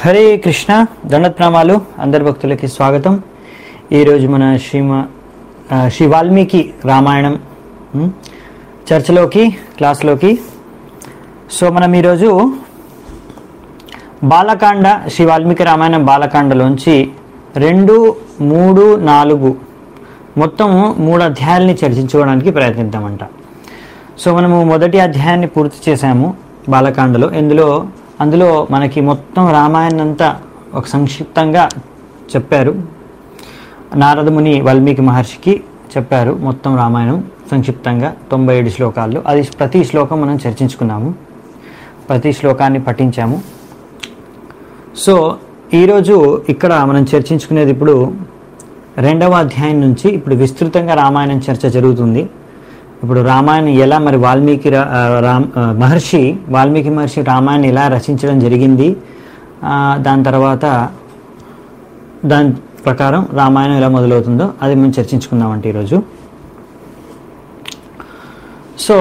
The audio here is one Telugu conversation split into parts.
హరే కృష్ణ దండప్రామాలు అందరి భక్తులకి స్వాగతం ఈరోజు మన శ్రీమ ఆ, శ్రీ వాల్మీకి రామాయణం ఉమ్, చర్చలోకి క్లాస్లోకి సో మనం ఈరోజు బాలకాండ శ్రీ వాల్మీకి రామాయణం బాలకాండలోంచి రెండు మూడు నాలుగు మొత్తం మూడు అధ్యాయాల్ని చర్చించుకోవడానికి ప్రయత్నిద్దామంట సో మనము మొదటి అధ్యాయాన్ని పూర్తి చేశాము బాలకాండలో ఇందులో అందులో మనకి మొత్తం రామాయణం అంతా ఒక సంక్షిప్తంగా చెప్పారు నారదముని వాల్మీకి మహర్షికి చెప్పారు మొత్తం రామాయణం సంక్షిప్తంగా తొంభై ఏడు శ్లోకాల్లో అది ప్రతి శ్లోకం మనం చర్చించుకున్నాము ప్రతి శ్లోకాన్ని పఠించాము సో ఈరోజు ఇక్కడ మనం చర్చించుకునేది ఇప్పుడు రెండవ అధ్యాయం నుంచి ఇప్పుడు విస్తృతంగా రామాయణం చర్చ జరుగుతుంది ఇప్పుడు రామాయణం ఎలా మరి వాల్మీకి రా- ఆ, రామ్ ఆ, మహర్షి వాల్మీకి మహర్షి రామాయణం ఎలా రచించడం జరిగింది ఆ, దాని తర్వాత దాని ప్రకారం రామాయణం ఎలా మొదలవుతుందో అది మనం చర్చించుకుందామంటే ఈరోజు సో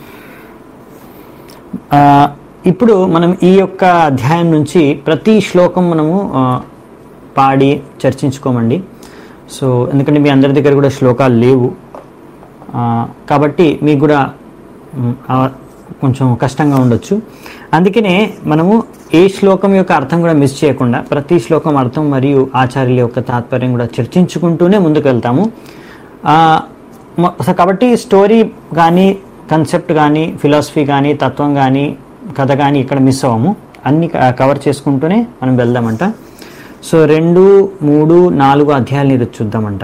ఆ, ఇప్పుడు మనం ఈ యొక్క అధ్యాయం నుంచి ప్రతి శ్లోకం మనము ఆ, పాడి చర్చించుకోమండి సో ఎందుకంటే మీ అందరి దగ్గర కూడా శ్లోకాలు లేవు ఆ, కాబట్టి మీకు కూడా మ్, ఆ, కొంచెం కష్టంగా ఉండొచ్చు అందుకనే మనము ఏ శ్లోకం యొక్క అర్థం కూడా మిస్ చేయకుండా ప్రతి శ్లోకం అర్థం మరియు ఆచార్యుల యొక్క తాత్పర్యం కూడా చర్చించుకుంటూనే ముందుకు వెళ్తాము ఆ, మొ- సో కాబట్టి స్టోరీ కానీ కన్సెప్ట్ కానీ ఫిలాసఫీ కానీ తత్వం కానీ కథ కానీ ఇక్కడ మిస్ అవ్వము అన్ని క- కవర్ చేసుకుంటూనే మనం వెళ్దామంట సో రెండు మూడు నాలుగు అధ్యాయాలు ఈరోజు చూద్దామంట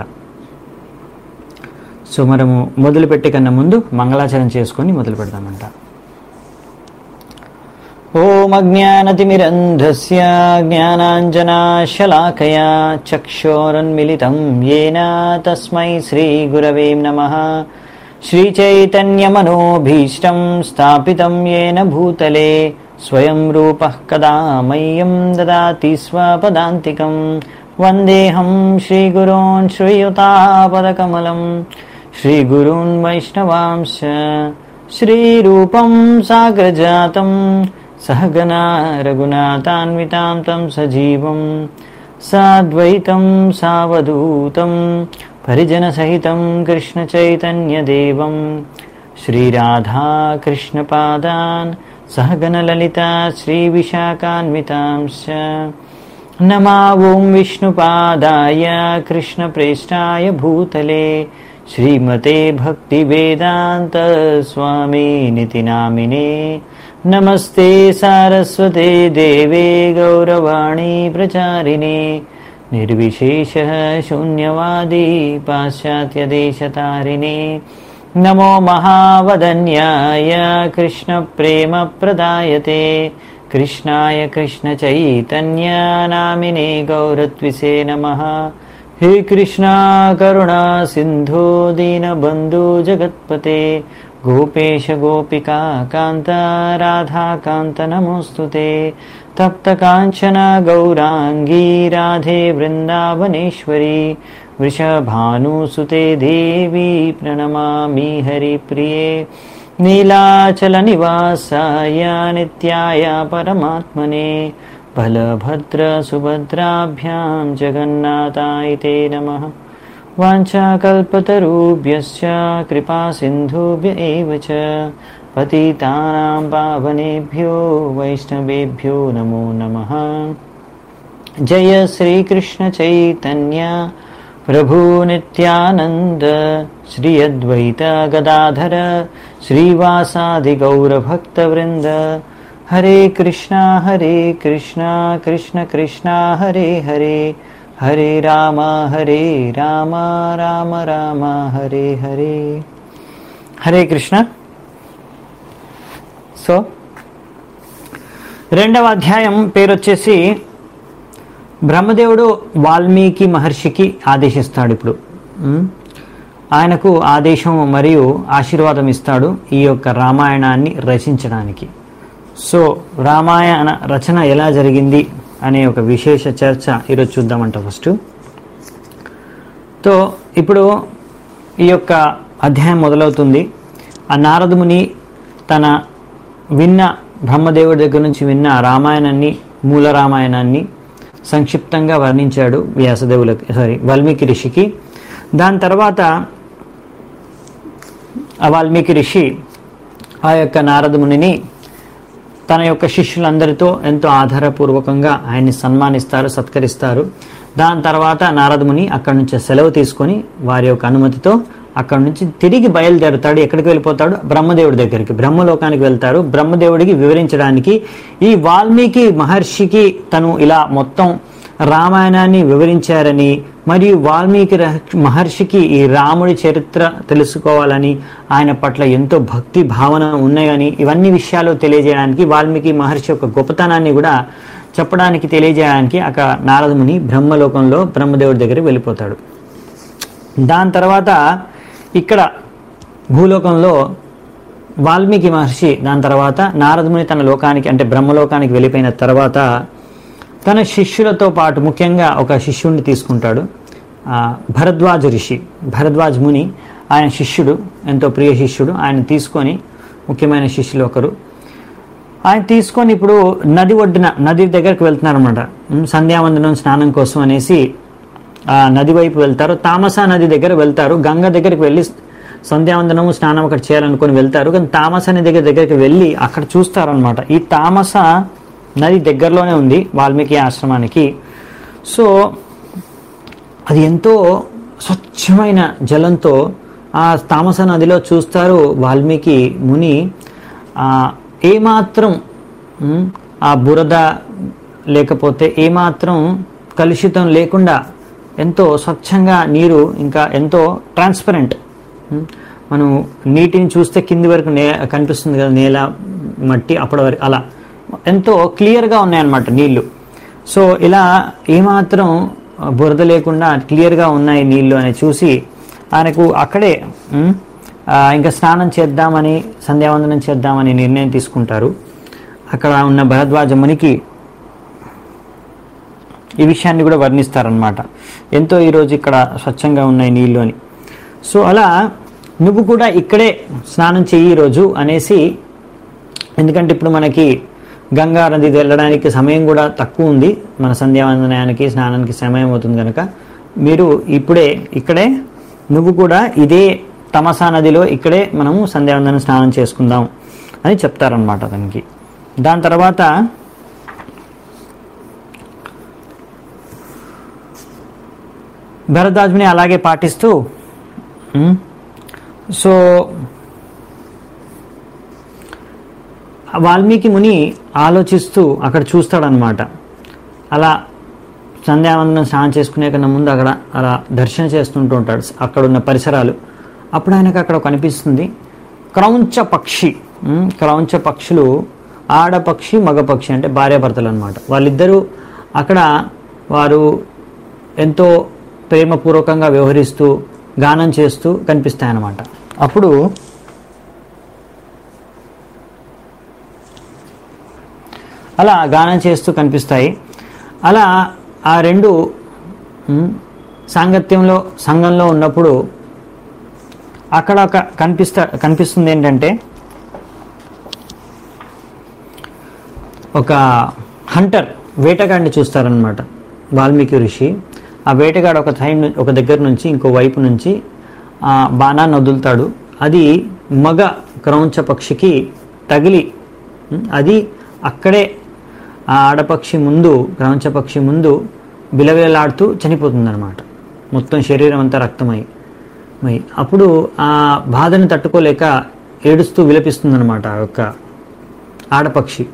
సో మనము మొదలు పెట్టే కన్నా ముందు మంగళాచరణ చేసుకొని మొదలు పెడదామంట ఓం అజ్ఞానతిమిరంధస్య జ్ఞానాంజనాశలాకయా చక్షోరన్మిలితం येन తస్మై శ్రీగురవే నమః శ్రీచైతన్యమనోభీష్టం స్థాపితం येन భూతలే స్వయం రూపः కదా మह्यं దదాతి స్వపదాంతికం వందేహం శ్రీగురోన్ శ్రీయుతాపదకమలం श्रीगुरून् वैष्णवांश्च श्रीरूपं साग्रजातं सहगना रघुनाथान्वितां तं सजीवं साद्वैतं सावधूतं परिजनसहितं कृष्णचैतन्यदेवं श्रीराधाकृष्णपादान् सहगनललिता श्रीविशाखान्वितांश्च नमा ॐ विष्णुपादाय कृष्णप्रेष्ठाय भूतले श्रीमते भक्तिवेदान्त स्वामिनिति नामिने नमस्ते सारस्वते देवे गौरवाणी प्रचारिणे निर्विशेषः शून्यवादी पाश्चात्यदेशतारिणे नमो महावदन्याय कृष्णप्रेमप्रदायते कृष्णाय कृष्णचैतन्यनामिने गौरत्विसे नमः हे कृष्णा करुणा सिन्धो दीनबन्धु जगत्पते गोपेश गोपिका कान्त राधाकान्त नमोऽस्तु ते तप्तकाञ्चन गौराङ्गी राधे वृन्दावनेश्वरी वृषभानुसुते देवी प्रणमामि हरिप्रिये नीलाचलनिवासाय नित्याय परमात्मने बलभद्रसुभद्राभ्यां जगन्नाथाय ते नमः वाञ्छाकल्पतरुभ्यश्च कृपासिन्धुभ्य एव च पतितानां पावनेभ्यो वैष्णवेभ्यो नमो नमः जय श्रीकृष्णचैतन्य प्रभु नित्यानन्द श्री अद्वैत गदाधर श्रीवासादिगौरभक्तवृन्द हरे कृष्णा हरे कृष्णा कृष्ण कृष्णा हरे हरे हरे राम हरे राम राम राम हरे हरे హరే కృష్ణ సో రెండవ అధ్యాయం పేరు వచ్చేసి బ్రహ్మదేవుడు వాల్మీకి మహర్షికి ఆదేశిస్తాడు ఇప్పుడు ఉమ్. ఆయనకు ఆదేశం మరియు ఆశీర్వాదం ఇస్తాడు ఈ యొక్క రామాయణాన్ని రచించడానికి సో రామాయణ రచన ఎలా జరిగింది అనే ఒక విశేష చర్చ ఈరోజు చూద్దామంట ఫస్ట్ తో ఇప్పుడు ఈ యొక్క అధ్యాయం మొదలవుతుంది ఆ నారదుముని తన విన్న బ్రహ్మదేవుడి దగ్గర నుంచి విన్న రామాయణాన్ని మూల రామాయణాన్ని సంక్షిప్తంగా వర్ణించాడు వ్యాసదేవులకి సారీ వాల్మీకి ఋషికి దాని తర్వాత ఆ వాల్మీకి ఋషి ఆ యొక్క నారద మునిని తన యొక్క శిష్యులందరితో ఎంతో ఆధారపూర్వకంగా ఆయన్ని సన్మానిస్తారు సత్కరిస్తారు దాని తర్వాత నారదముని అక్కడి నుంచి సెలవు తీసుకొని వారి యొక్క అనుమతితో అక్కడి నుంచి తిరిగి బయలుదేరుతాడు ఎక్కడికి వెళ్ళిపోతాడు బ్రహ్మదేవుడి దగ్గరికి బ్రహ్మలోకానికి వెళ్తారు బ్రహ్మదేవుడికి వివరించడానికి ఈ వాల్మీకి మహర్షికి తను ఇలా మొత్తం రామాయణాన్ని వివరించారని మరియు వాల్మీకి రహ- మహర్షికి ఈ రాముడి చరిత్ర తెలుసుకోవాలని ఆయన పట్ల ఎంతో భక్తి భావన ఉన్నాయని ఇవన్నీ విషయాలు తెలియజేయడానికి వాల్మీకి మహర్షి యొక్క గొప్పతనాన్ని కూడా చెప్పడానికి తెలియజేయడానికి అక్కడ నారదముని బ్రహ్మలోకంలో బ్రహ్మదేవుడి దగ్గరికి వెళ్ళిపోతాడు దాని తర్వాత ఇక్కడ భూలోకంలో వాల్మీకి మహర్షి దాని తర్వాత నారదముని తన లోకానికి అంటే బ్రహ్మలోకానికి వెళ్ళిపోయిన తర్వాత తన శిష్యులతో పాటు ముఖ్యంగా ఒక శిష్యుడిని తీసుకుంటాడు ఆ, భరద్వాజ ఋషి భరద్వాజ్ ముని ఆయన శిష్యుడు ఎంతో ప్రియ శిష్యుడు ఆయన తీసుకొని ముఖ్యమైన శిష్యులు ఒకరు ఆయన తీసుకొని ఇప్పుడు నది ఒడ్డున నది దగ్గరికి వెళ్తున్నారు అనమాట సంధ్యావందనం స్నానం కోసం అనేసి ఆ నది వైపు వెళ్తారు తామసా నది దగ్గర వెళ్తారు గంగ దగ్గరికి వెళ్ళి సంధ్యావందనము స్నానం అక్కడ చేయాలనుకొని వెళ్తారు కానీ తామస నది దగ్గర దగ్గరికి వెళ్ళి అక్కడ చూస్తారనమాట ఈ తామస నది దగ్గరలోనే ఉంది వాల్మీకి ఆశ్రమానికి సో అది ఎంతో స్వచ్ఛమైన జలంతో ఆ తామస నదిలో చూస్తారు వాల్మీకి ముని ఆ, ఏమాత్రం ఉమ్, ఆ బురద లేకపోతే ఏమాత్రం కలుషితం లేకుండా ఎంతో స్వచ్ఛంగా నీరు ఇంకా ఎంతో ట్రాన్స్పరెంట్ మనం నీటిని చూస్తే కింది వరకు నే కనిపిస్తుంది కదా నేల మట్టి అప్పటి వరకు అలా ఎంతో క్లియర్గా ఉన్నాయన్నమాట నీళ్లు సో ఇలా ఏమాత్రం బురద లేకుండా క్లియర్గా ఉన్నాయి నీళ్లు అని చూసి ఆయనకు అక్కడే ఉమ్, ఆ, ఇంకా స్నానం చేద్దామని సంధ్యావందనం చేద్దామని నిర్ణయం తీసుకుంటారు అక్కడ ఉన్న భరద్వాజ మునికి ఈ విషయాన్ని కూడా వర్ణిస్తారనమాట ఎంతో ఈరోజు ఇక్కడ స్వచ్ఛంగా ఉన్నాయి నీళ్ళు అని సో అలా నువ్వు కూడా ఇక్కడే స్నానం చెయ్యి ఈరోజు అనేసి ఎందుకంటే ఇప్పుడు మనకి గంగా నది వెళ్ళడానికి సమయం కూడా తక్కువ ఉంది మన సంధ్యావందనానికి స్నానానికి సమయం అవుతుంది కనుక మీరు ఇప్పుడే ఇక్కడే నువ్వు కూడా ఇదే తమసా నదిలో ఇక్కడే మనము సంధ్యావందనం స్నానం చేసుకుందాం అని చెప్తారనమాట అతనికి దాని తర్వాత భరద్వాజుని అలాగే పాటిస్తూ ఉమ్, సో వాల్మీకి ముని ఆలోచిస్తూ అక్కడ చూస్తాడనమాట అలా సంధ్యావందనం స్నానం చేసుకునే కన్నా ముందు అక్కడ అలా దర్శనం చేస్తుంటూ ఉంటాడు అక్కడ ఉన్న పరిసరాలు అప్పుడు ఆయనకు అక్కడ కనిపిస్తుంది క్రౌంచ పక్షి ఉమ్, క్రౌంచ పక్షులు ఆడపక్షి మగపక్షి అంటే భార్యాభర్తలు అనమాట వాళ్ళిద్దరూ అక్కడ వారు ఎంతో ప్రేమపూర్వకంగా వ్యవహరిస్తూ గానం చేస్తూ కనిపిస్తాయన్నమాట అప్పుడు అలా గానం చేస్తూ కనిపిస్తాయి అలా ఆ రెండు ఉమ్, సాంగత్యంలో సంఘంలో ఉన్నప్పుడు అక్కడ ఒక కనిపిస్తా కనిపిస్తుంది ఏంటంటే ఒక హంటర్ వేటగాడిని చూస్తారనమాట వాల్మీకి ఋషి ఆ వేటగాడు ఒక సైడ్ ను- ఒక దగ్గర నుంచి ఇంకో వైపు నుంచి ఆ బాణాన్ని వదులుతాడు అది మగ క్రౌంచ పక్షికి తగిలి ఉమ్, అది అక్కడే ఆ ఆడపక్షి ముందు క్రౌంచ పక్షి ముందు బిలవిలలాడుతూ చనిపోతుందన్నమాట మొత్తం శరీరం అంతా రక్తమై మై అప్పుడు ఆ బాధని తట్టుకోలేక ఏడుస్తూ విలపిస్తుందన్నమాట ఆ యొక్క ఆడపక్షి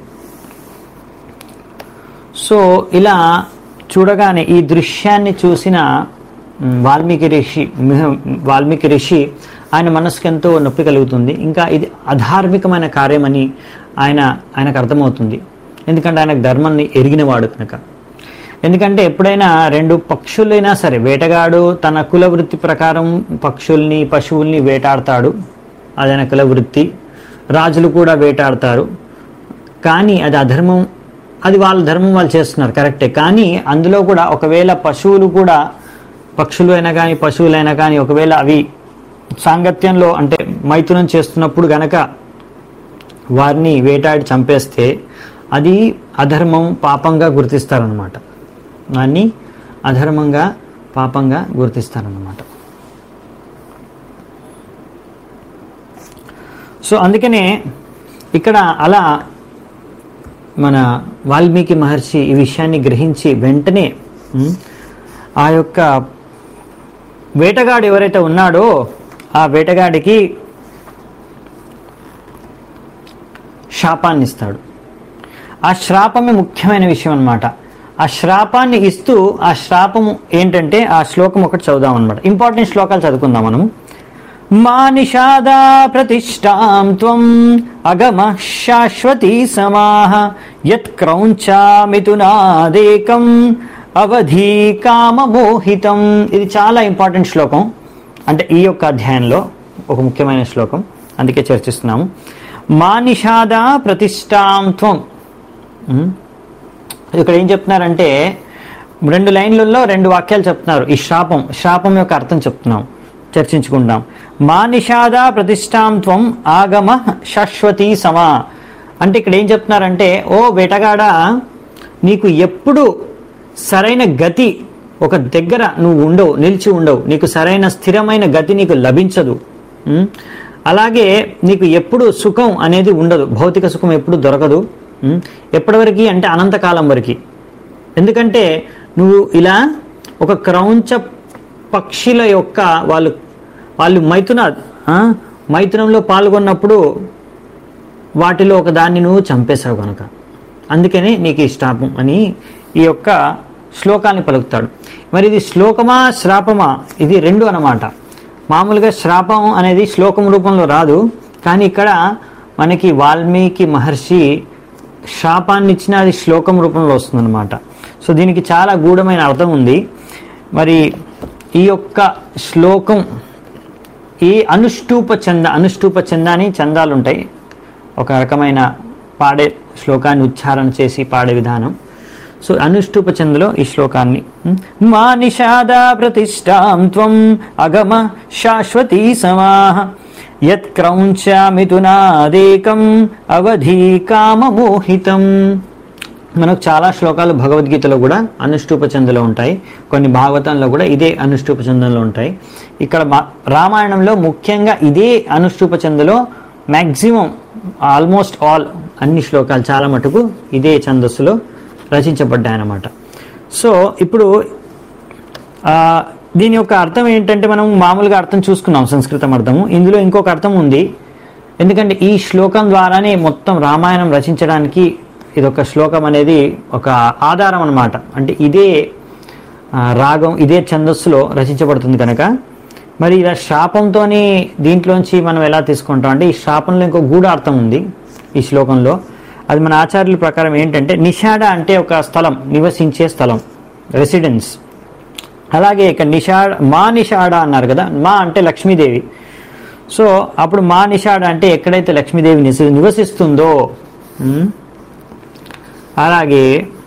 సో ఇలా చూడగానే ఈ దృశ్యాన్ని చూసిన మ్, వాల్మీకి ఋషి మిహ- వాల్మీకి ఋషి ఆయన మనసుకు ఎంతో నొప్పి కలుగుతుంది ఇంకా ఇది అధార్మికమైన కార్యమని ఆయన ఆయనకు అర్థమవుతుంది ఎందుకంటే ఆయనకు ధర్మాన్ని ఎరిగినవాడు కనుక ఎందుకంటే ఎప్పుడైనా రెండు పక్షులైనా సరే వేటగాడు తన కుల వృత్తి ప్రకారం పక్షుల్ని పశువుల్ని వేటాడతాడు అదైన కుల వృత్తి రాజులు కూడా వేటాడతారు కానీ అది అధర్మం అది వాళ్ళ ధర్మం వాళ్ళు చేస్తున్నారు కరెక్టే కానీ అందులో కూడా ఒకవేళ పశువులు కూడా పక్షులు అయినా కానీ పశువులైనా కానీ ఒకవేళ అవి సాంగత్యంలో అంటే మైథునం చేస్తున్నప్పుడు గనక వారిని వేటాడి చంపేస్తే అది అధర్మం పాపంగా గుర్తిస్తారనమాట దాన్ని అధర్మంగా పాపంగా గుర్తిస్తారనమాట సో అందుకనే ఇక్కడ అలా మన వాల్మీకి మహర్షి ఈ విషయాన్ని గ్రహించి వెంటనే ఉమ్, ఆ యొక్క వేటగాడు ఎవరైతే ఉన్నాడో ఆ వేటగాడికి శాపాన్ని ఇస్తాడు ఆ శ్రాపమే ముఖ్యమైన విషయం అన్నమాట ఆ శ్రాపాన్ని ఇస్తూ ఆ శ్రాపము ఏంటంటే ఆ శ్లోకం ఒకటి చదువుదాం అనమాట ఇంపార్టెంట్ శ్లోకాలు చదువుకుందాం మనము మా నిషాదా ప్రతిష్టాం త్వం అగమ శాశ్వతీ సమాహ యత్ క్రౌంచామితునాదేకం అవధి కామమోహితం ఇది చాలా ఇంపార్టెంట్ శ్లోకం అంటే ఈ యొక్క అధ్యాయంలో ఒక ముఖ్యమైన శ్లోకం అందుకే చర్చిస్తున్నాము మా నిషాదా ప్రతిష్టాం త్వం ఉమ్. ఇక్కడ ఏం చెప్తున్నారంటే రెండు లైన్లలో రెండు వాక్యాలు చెప్తున్నారు ఈ శాపం శాపం యొక్క అర్థం చెప్తున్నాం చర్చించుకుందాం మా నిషాద ప్రతిష్టాం త్వం ఆగమ శాశ్వతీ సమా అంటే ఇక్కడ ఏం చెప్తున్నారంటే ఓ వేటగాడ నీకు ఎప్పుడు సరైన గతి ఒక దగ్గర నువ్వు ఉండవు నిలిచి ఉండవు నీకు సరైన స్థిరమైన గతి నీకు లభించదు ఉం? అలాగే నీకు ఎప్పుడు సుఖం అనేది ఉండదు భౌతిక సుఖం ఎప్పుడు దొరకదు ఉం? ఎప్పటి వరకు అంటే అనంతకాలం వరకు ఎందుకంటే నువ్వు ఇలా ఒక క్రౌంచ పక్షుల యొక్క వాళ్ళు వాళ్ళు మైథున ఆ, మైథునంలో పాల్గొన్నప్పుడు వాటిలో ఒక దాన్ని నువ్వు చంపేశావు కనుక అందుకని నీకు ఈ శాపం అని ఈ యొక్క శ్లోకాన్ని పలుకుతాడు మరి ఇది శ్లోకమా శ్రాపమా ఇది రెండు అన్నమాట మామూలుగా శ్రాపం అనేది శ్లోకం రూపంలో రాదు కానీ ఇక్కడ మనకి వాల్మీకి మహర్షి శాపాన్ని ఇచ్చిన అది శ్లోకం రూపంలో వస్తుందన్నమాట సో దీనికి చాలా గూఢమైన అర్థం ఉంది మరి ఈ యొక్క శ్లోకం ఈ అనుష్ఠూప చంద అనుష్ఠూప చంద అని చందాలు ఉంటాయి ఒక రకమైన పాడే శ్లోకాన్ని ఉచ్చారణ చేసి పాడే విధానం సో అనుష్ఠూప చందలో ఈ శ్లోకాన్ని ఉమ్, మా నిషాద ప్రతిష్టాం త్వం అగమ శాశ్వతీ సమాహ యత్ క్రౌంచామితునాదేకం అవధి కామమోహితం మనకు చాలా శ్లోకాలు భగవద్గీతలో కూడా అనుష్ఠూప చందలో ఉంటాయి కొన్ని భాగవతంలో కూడా ఇదే అనుష్ఠూప చందంలో ఉంటాయి ఇక్కడ మా- రామాయణంలో ముఖ్యంగా ఇదే అనుష్ఠూప చందలో మ్యాక్సిమం ఆల్మోస్ట్ ఆల్ అన్ని శ్లోకాలు చాలా మటుకు ఇదే ఛందస్సులో రచించబడ్డాయి అన్నమాట సో ఇప్పుడు ఆ, దీని యొక్క అర్థం ఏంటంటే మనం మామూలుగా అర్థం చూసుకున్నాం సంస్కృతం అర్థము ఇందులో ఇంకొక అర్థం ఉంది ఎందుకంటే ఈ శ్లోకం ద్వారానే మొత్తం రామాయణం రచించడానికి ఇదొక శ్లోకం అనేది ఒక ఆధారం అన్నమాట అంటే ఇదే ఆ, రాగం ఇదే ఛందస్సులో రచించబడుతుంది కనుక మరి ఇలా శాపంతోని దీంట్లోంచి మనం ఎలా తీసుకుంటాం అంటే ఈ శాపంలో ఇంకో గూఢార్థం ఉంది ఈ శ్లోకంలో అది మన ఆచార్యుల ప్రకారం ఏంటంటే నిషాడ అంటే ఒక స్థలం నివసించే స్థలం రెసిడెన్స్ అలాగే ఇక్కడ నిషాడ మా నిషాడ అన్నారు కదా మా అంటే లక్ష్మీదేవి సో అప్పుడు మా నిషాడ అంటే ఎక్కడైతే లక్ష్మీదేవి నిసి- నివసిస్తుందో ఉమ్, అలాగే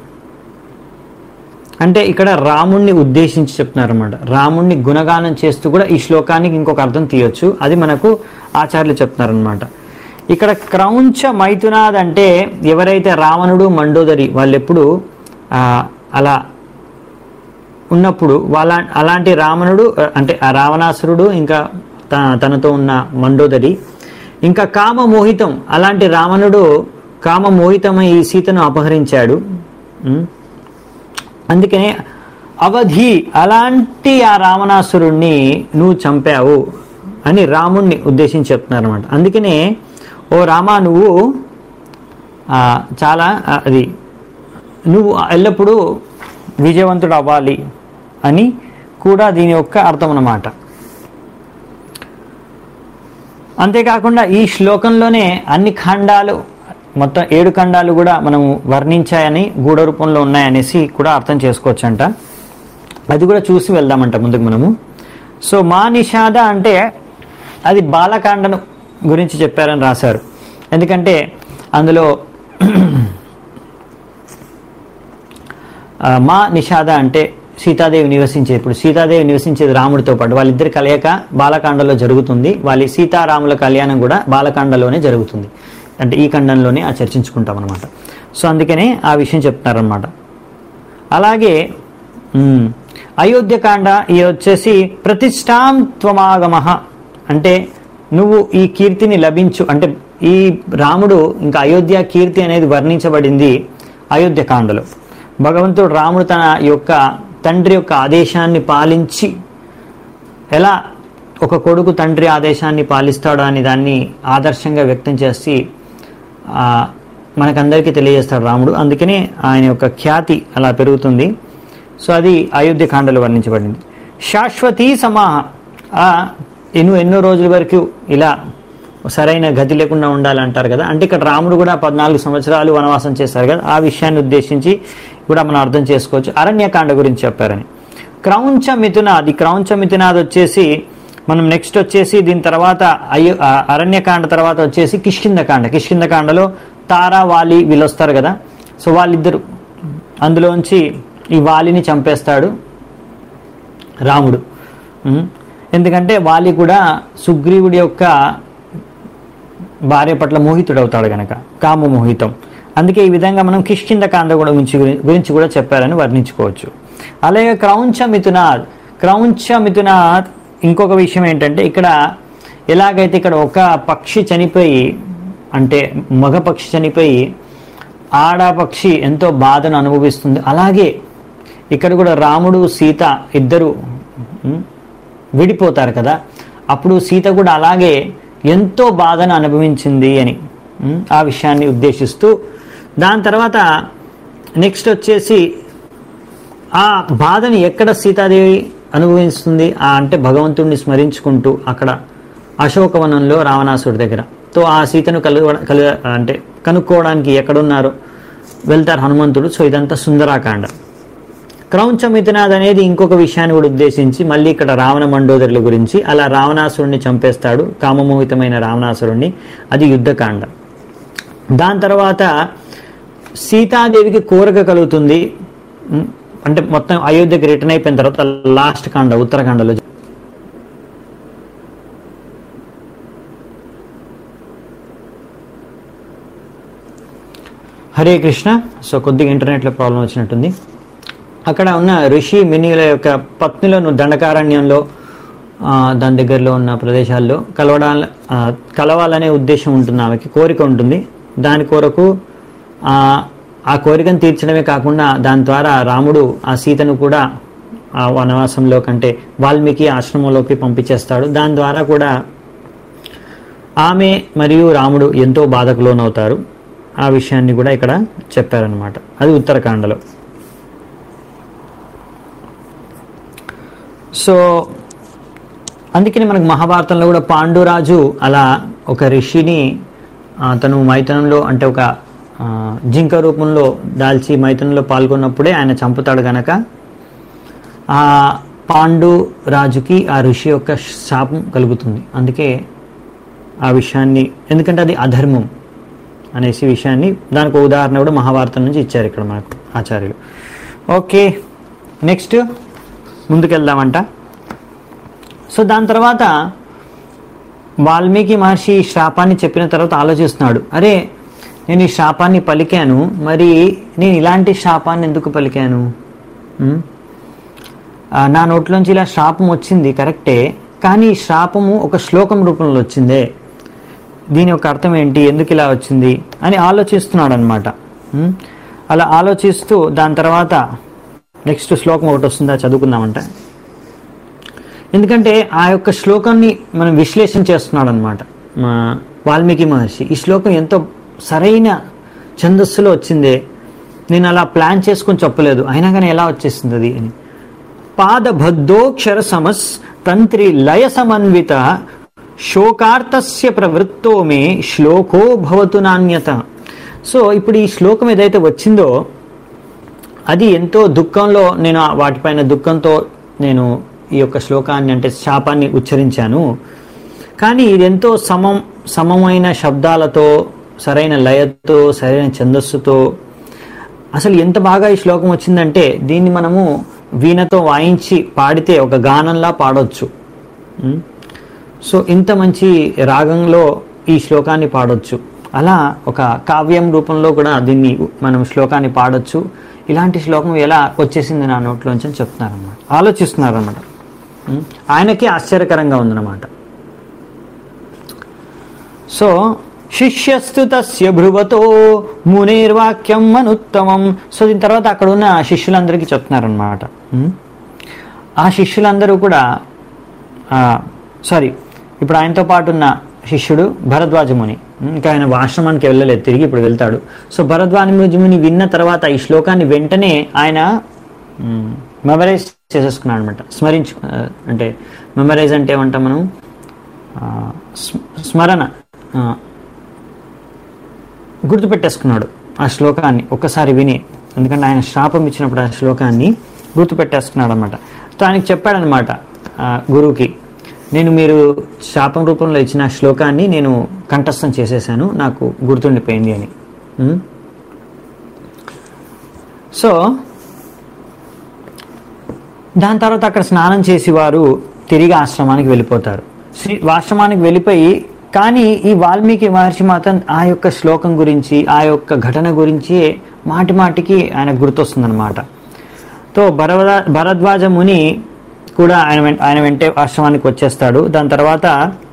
అంటే ఇక్కడ రాముణ్ణి ఉద్దేశించి చెప్తున్నారు అనమాట రాముణ్ణి గుణగానం చేస్తూ కూడా ఈ శ్లోకానికి ఇంకొక అర్థం తీయొచ్చు అది మనకు ఆచార్యులు చెప్తున్నారనమాట ఇక్కడ క్రౌంచ మైథునాద్ అంటే ఎవరైతే రావణుడు మండోదరి వాళ్ళెప్పుడు ఆ, అలా ఉన్నప్పుడు వాళ్ళ అలాంటి రావణుడు ఆ, అంటే ఆ రావణాసురుడు ఇంకా త- తనతో ఉన్న మండోదరి ఇంకా కామ మోహితం అలాంటి రావణుడు కామ మోహితమై ఈ సీతను అపహరించాడు ఉం? అందుకనే అవధి అలాంటి ఆ రావణాసురుణ్ణి నువ్వు చంపావు అని రాముణ్ణి ఉద్దేశించి చెప్తున్నారు అనమాట అందుకనే ఓ రామా నువ్వు ఆ, చాలా ఆ, అది నువ్వు ఎల్లప్పుడూ విజయవంతుడు అవ్వాలి అని కూడా దీని యొక్క అర్థం అన్నమాట అంతేకాకుండా ఈ శ్లోకంలోనే అన్ని ఖండాలు మొత్తం ఏడు ఖండాలు కూడా మనము వర్ణించాయని గూఢ రూపంలో ఉన్నాయనేసి కూడా అర్థం చేసుకోవచ్చంట అది కూడా చూసి వెళ్దామంట ముందుకు మనము సో మా నిషాద అంటే అది బాలకాండను గురించి చెప్పారని రాశారు ఎందుకంటే అందులో ఆ, మా నిషాద అంటే సీతాదేవి నివసించే ఇప్పుడు సీతాదేవి నివసించేది రాముడితో పాటు వాళ్ళిద్దరి కలయిక బాలకాండలో జరుగుతుంది వాళ్ళ సీతారాముల కళ్యాణం కూడా బాలకాండలోనే జరుగుతుంది అంటే ఈ ఖండంలోనే ఆ చర్చించుకుంటాం అనమాట సో అందుకనే ఆ విషయం చెప్తున్నారనమాట అలాగే ఉమ్, అయోధ్యకాండ ఇది వచ్చేసి ప్రతిష్టాం త్వమాగమ అంటే నువ్వు ఈ కీర్తిని లభించు అంటే ఈ రాముడు ఇంకా అయోధ్య కీర్తి అనేది వర్ణించబడింది అయోధ్యకాండలో భగవంతుడు రాముడు తన యొక్క తండ్రి యొక్క ఆదేశాన్ని పాలించి ఎలా ఒక కొడుకు తండ్రి ఆదేశాన్ని పాలిస్తాడో అని దాన్ని ఆదర్శంగా వ్యక్తం చేసి ఆ, మనకందరికీ తెలియజేస్తాడు రాముడు అందుకనే ఆయన యొక్క ఖ్యాతి అలా పెరుగుతుంది సో అది అయోధ్యకాండలో వర్ణించబడింది శాశ్వతీ సమాహ ఆ, ఎన్నో ఎన్నో రోజుల వరకు ఇలా సరైన గతి లేకుండా ఉండాలంటారు కదా అంటే ఇక్కడ రాముడు కూడా పద్నాలుగు సంవత్సరాలు వనవాసం చేశారు కదా ఆ విషయాన్ని ఉద్దేశించి కూడా మనం అర్థం చేసుకోవచ్చు అరణ్యకాండ గురించి చెప్పారని క్రౌంచ మిథునాది క్రౌంచ మిథునాది వచ్చేసి మనం నెక్స్ట్ వచ్చేసి దీని తర్వాత అయ్యో ఆ అరణ్యకాండ తర్వాత వచ్చేసి కిష్కిందకాండ కిష్కిందకాండలో తారా వాలి వీళ్ళు వస్తారు కదా సో వాళ్ళిద్దరు అందులోంచి ఈ వాలిని చంపేస్తాడు రాముడు ఉం. ఎందుకంటే వాలి కూడా సుగ్రీవుడి యొక్క భార్య పట్ల మోహితుడవుతాడు గనక కామ మోహితం అందుకే ఈ విధంగా మనం కిష్కింద కాండ కూడా గురించి గురించి కూడా చెప్పారని వర్ణించుకోవచ్చు అలాగే క్రౌంచ మిథునాథ్ క్రౌంచ మిథునాథ్ ఇంకొక విషయం ఏంటంటే ఇక్కడ ఎలాగైతే ఇక్కడ ఒక పక్షి చనిపోయి అంటే మగ పక్షి చనిపోయి ఆడ పక్షి ఎంతో బాధను అనుభవిస్తుంది అలాగే ఇక్కడ కూడా రాముడు సీత ఇద్దరు ఉం, విడిపోతారు కదా అప్పుడు సీత కూడా అలాగే ఎంతో బాధను అనుభవించింది అని ఉం, ఆ విషయాన్ని ఉద్దేశిస్తూ దాని తర్వాత నెక్స్ట్ వచ్చేసి ఆ బాధని ఎక్కడ సీతాదేవి అనుభవిస్తుంది ఆ అంటే భగవంతుడిని స్మరించుకుంటూ అక్కడ అశోకవనంలో రావణాసుడి దగ్గర తో ఆ సీతను కలు కలు అంటే కనుక్కోవడానికి ఎక్కడున్నారో వెళ్తారు హనుమంతుడు సో ఇదంతా సుందరాకాండ క్రౌంచ మిథునాథ్ అనేది ఇంకొక విషయాన్ని కూడా ఉద్దేశించి మళ్ళీ ఇక్కడ రావణ మండోదరుల గురించి అలా రావణాసురుణ్ణి చంపేస్తాడు కామమోహితమైన రావణాసురుణ్ణి అది యుద్ధకాండ దాని తర్వాత సీతాదేవికి కోరిక కలుగుతుంది ఉం, అంటే మొత్తం అయోధ్యకి రిటర్న్ అయిపోయిన తర్వాత లాస్ట్ కాండ ఉత్తరాఖండలో హరే కృష్ణ సో కొద్దిగా ఇంటర్నెట్లో ప్రాబ్లం వచ్చినట్టుంది అక్కడ ఉన్న ఋషి మినిల యొక్క పత్నులను దండకారణ్యంలో ఆ, దాని దగ్గరలో ఉన్న ప్రదేశాల్లో కలవడాల ఆ, కలవాలనే ఉద్దేశం ఉంటుంది ఆమెకి కోరిక ఉంటుంది దాని కొరకు ఆ, ఆ కోరికను తీర్చడమే కాకుండా దాని ద్వారా రాముడు ఆ సీతను కూడా ఆ వనవాసంలో కంటే వాల్మీకి ఆశ్రమంలోకి పంపించేస్తాడు దాని ద్వారా కూడా ఆమె మరియు రాముడు ఎంతో బాధకు లోనవుతారు ఆ విషయాన్ని కూడా ఇక్కడ చెప్పారనమాట అది ఉత్తరాఖండలో సో అందుకని మనకు మహాభారతంలో కూడా పాండురాజు అలా ఒక ఋషిని ఆ, తను మైథనంలో అంటే ఒక ఆ, జింక రూపంలో దాల్చి మైథనంలో పాల్గొన్నప్పుడే ఆయన చంపుతాడు గనక ఆ పాండు రాజుకి ఆ ఋషి యొక్క శాపం కలుగుతుంది అందుకే ఆ విషయాన్ని ఎందుకంటే అది అధర్మం అనేసి విషయాన్ని దానికి ఒక ఉదాహరణ కూడా మహాభారతం నుంచి ఇచ్చారు ఇక్కడ మనకు ఆచార్యులు ఓకే నెక్స్ట్ ముందుకెళ్దామంట సో దాని తర్వాత వాల్మీకి మహర్షి ఈ శాపాన్ని చెప్పిన తర్వాత ఆలోచిస్తున్నాడు అరే నేను ఈ శాపాన్ని పలికాను మరి నేను ఇలాంటి శాపాన్ని ఎందుకు పలికాను ఉం? ఆ, నా నోట్లోంచి ఇలా శాపం వచ్చింది కరెక్టే కానీ ఈ శాపము ఒక శ్లోకం రూపంలో వచ్చిందే దీని యొక్క అర్థం ఏంటి ఎందుకు ఇలా వచ్చింది అని ఆలోచిస్తున్నాడు అనమాట అలా ఆలోచిస్తూ దాని తర్వాత నెక్స్ట్ శ్లోకం ఒకటి వస్తుందా చదువుకుందామంట ఎందుకంటే ఆ యొక్క శ్లోకాన్ని మనం విశ్లేషణ చేస్తున్నాడు అనమాట వాల్మీకి మహర్షి ఈ శ్లోకం ఎంతో సరైన ఛందస్సులో వచ్చిందే నేను అలా ప్లాన్ చేసుకొని చెప్పలేదు అయినా కానీ ఎలా వచ్చేసింది అది అని పాదబద్ధోక్షర సమస్ తంత్రి లయ సమన్విత శోకార్తస్య ప్రవృత్తో మే శ్లోకో భవతు నాణ్యత సో ఇప్పుడు ఈ శ్లోకం ఏదైతే వచ్చిందో అది ఎంతో దుఃఖంలో నేను ఆ వాటిపైన దుఃఖంతో నేను ఈ యొక్క శ్లోకాన్ని అంటే శాపాన్ని ఉచ్చరించాను కానీ ఇది ఎంతో సమం సమమైన శబ్దాలతో సరైన లయతో సరైన ఛందస్సుతో అసలు ఎంత బాగా ఈ శ్లోకం వచ్చిందంటే దీన్ని మనము వీణతో వాయించి పాడితే ఒక గానంలా పాడొచ్చు ఉం? సో ఇంత మంచి రాగంలో ఈ శ్లోకాన్ని పాడొచ్చు అలా ఒక కావ్యం రూపంలో కూడా దీన్ని మనం శ్లోకాన్ని పాడొచ్చు ఇలాంటి శ్లోకం ఎలా వచ్చేసింది నా నోట్లోంచి అని చెప్తున్నారన్నమాట ఆలోచిస్తున్నారన్నమాట ఉం? ఆయనకి ఆశ్చర్యకరంగా ఉందన్నమాట సో శిష్యస్తు తస్య భ్రువతో మునేర్వాక్యం అనుత్తమం సో దీని తర్వాత అక్కడ ఉన్న శిష్యులందరికీ చెప్తున్నారనమాట ఆ శిష్యులందరూ కూడా సారీ ఇప్పుడు ఆయనతో పాటు ఉన్న శిష్యుడు భరద్వాజ ముని ఇంకా ఆయన ఆశ్రమానికి వెళ్ళలేదు తిరిగి ఇప్పుడు వెళ్తాడు సో భరద్వాజ ముని విన్న తర్వాత ఈ శ్లోకాన్ని వెంటనే ఆయన మెమరైజ్ చేసేసుకున్నాడు అనమాట స్మరించు ఆ, అంటే మెమరైజ్ అంటే ఏమంటాం మనం ఆ, స్మ- స్మరణ ఆ, గుర్తుపెట్టేసుకున్నాడు ఆ శ్లోకాన్ని ఒక్కసారి విని ఎందుకంటే ఆయన శాపం ఇచ్చినప్పుడు ఆ శ్లోకాన్ని గుర్తుపెట్టేసుకున్నాడు అనమాట సో ఆయనకి చెప్పాడనమాట ఆ, గురువుకి నేను మీరు శాపం రూపంలో ఇచ్చిన ఆ శ్లోకాన్ని నేను కంఠస్థం చేసేసాను నాకు గుర్తుండిపోయింది అని ఉం? సో దాని తర్వాత అక్కడ స్నానం చేసి వారు తిరిగి ఆశ్రమానికి వెళ్ళిపోతారు శ్రీ ఆశ్రమానికి వెళ్ళిపోయి కానీ ఈ వాల్మీకి మహర్షి మాత్రం ఆ యొక్క శ్లోకం గురించి ఆ యొక్క ఘటన గురించి మాటి మాటికి ఆయన గుర్తొస్తుందన్నమాట తో భరద్వా భరద్వాజ ముని కూడా ఆయన వెంట ఆయన వెంటే ఆశ్రమానికి వచ్చేస్తాడు దాని తర్వాత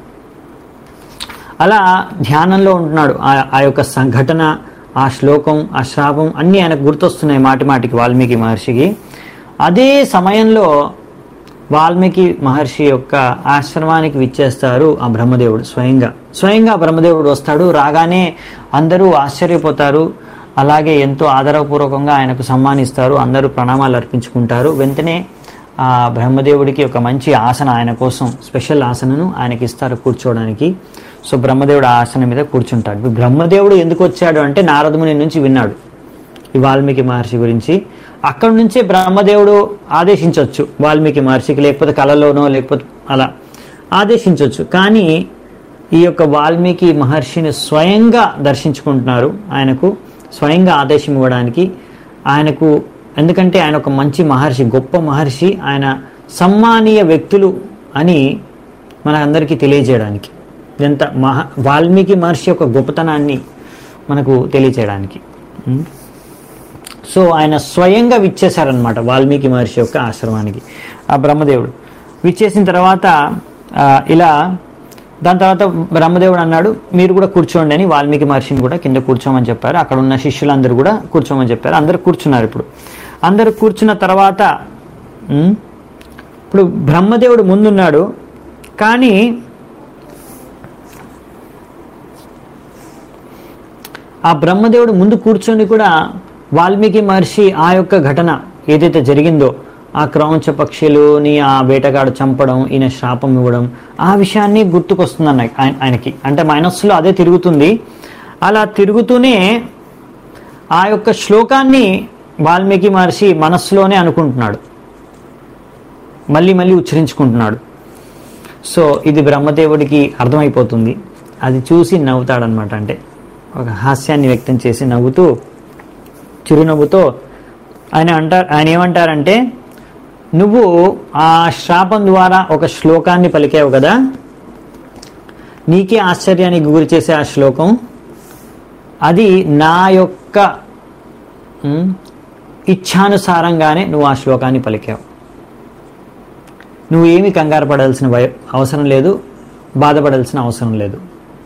అలా ధ్యానంలో ఉంటున్నాడు ఆ- ఆ యొక్క సంఘటన ఆ శ్లోకం ఆ శ్రాపం అన్నీ ఆయనకు గుర్తొస్తున్నాయి మాటి మాటికి వాల్మీకి మహర్షికి అదే సమయంలో వాల్మీకి మహర్షి యొక్క ఆశ్రమానికి విచ్చేస్తారు ఆ బ్రహ్మదేవుడు స్వయంగా స్వయంగా బ్రహ్మదేవుడు వస్తాడు రాగానే అందరూ ఆశ్చర్యపోతారు అలాగే ఎంతో ఆదరపూర్వకంగా ఆయనకు సన్మానిస్తారు అందరూ ప్రణామాలు అర్పించుకుంటారు వెంటనే ఆ బ్రహ్మదేవుడికి ఒక మంచి ఆసన ఆయన కోసం స్పెషల్ ఆసనను ఆయనకి ఇస్తారు కూర్చోవడానికి సో బ్రహ్మదేవుడు ఆ ఆసనం మీద కూర్చుంటాడు ఇప్పుడు బ్రహ్మదేవుడు ఎందుకు వచ్చాడు అంటే నారదముని నుంచి విన్నాడు ఈ వాల్మీకి మహర్షి గురించి అక్కడి నుంచే బ్రహ్మదేవుడు ఆదేశించవచ్చు వాల్మీకి మహర్షికి లేకపోతే కళలోనో లేకపోతే అలా ఆదేశించవచ్చు కానీ ఈ యొక్క వాల్మీకి మహర్షిని స్వయంగా దర్శించుకుంటున్నారు ఆయనకు స్వయంగా ఆదేశం ఇవ్వడానికి ఆయనకు ఎందుకంటే ఆయన ఒక మంచి మహర్షి గొప్ప మహర్షి ఆయన సమ్మానీయ వ్యక్తులు అని మనందరికీ తెలియజేయడానికి ఎంత మహా వాల్మీకి మహర్షి యొక్క గొప్పతనాన్ని మనకు తెలియచేయడానికి ఉం? సో ఆయన స్వయంగా విచ్చేశారనమాట వాల్మీకి మహర్షి యొక్క ఆశ్రమానికి ఆ బ్రహ్మదేవుడు విచ్చేసిన తర్వాత ఆ, ఇలా దాని తర్వాత బ్రహ్మదేవుడు అన్నాడు మీరు కూడా కూర్చోండి అని వాల్మీకి మహర్షిని కూడా కింద కూర్చోమని చెప్పారు అక్కడ ఉన్న శిష్యులందరూ కూడా కూర్చోమని చెప్పారు అందరూ కూర్చున్నారు ఇప్పుడు అందరూ కూర్చున్న తర్వాత ఉం, ఇప్పుడు బ్రహ్మదేవుడు ముందున్నాడు కానీ ఆ బ్రహ్మదేవుడు ముందు కూర్చొని కూడా వాల్మీకి మహర్షి ఆ యొక్క ఘటన ఏదైతే జరిగిందో ఆ క్రౌంచ పక్షులుని ఆ వేటగాడు చంపడం ఈయన శాపం ఇవ్వడం ఆ విషయాన్ని గుర్తుకొస్తుంది అన్న ఆయన- ఆయనకి అంటే మనస్సులో అదే తిరుగుతుంది అలా తిరుగుతూనే ఆ యొక్క శ్లోకాన్ని వాల్మీకి మహర్షి మనస్సులోనే అనుకుంటున్నాడు మళ్ళీ మళ్ళీ ఉచ్చరించుకుంటున్నాడు సో ఇది బ్రహ్మదేవుడికి అర్థమైపోతుంది అది చూసి నవ్వుతాడనమాట అంటే ఒక హాస్యాన్ని వ్యక్తం చేసి నవ్వుతూ చిరునవ్వుతో ఆయన అంటారు ఆయన ఏమంటారంటే నువ్వు ఆ శాపం ద్వారా ఒక శ్లోకాన్ని పలికావు కదా నీకే ఆశ్చర్యానికి గురి చేసే ఆ శ్లోకం అది నా యొక్క ఉమ్, ఇచ్ఛానుసారంగానే నువ్వు ఆ శ్లోకాన్ని పలికావు నువ్వు ఏమి కంగారు పడాల్సిన వయ- అవసరం లేదు బాధపడాల్సిన అవసరం లేదు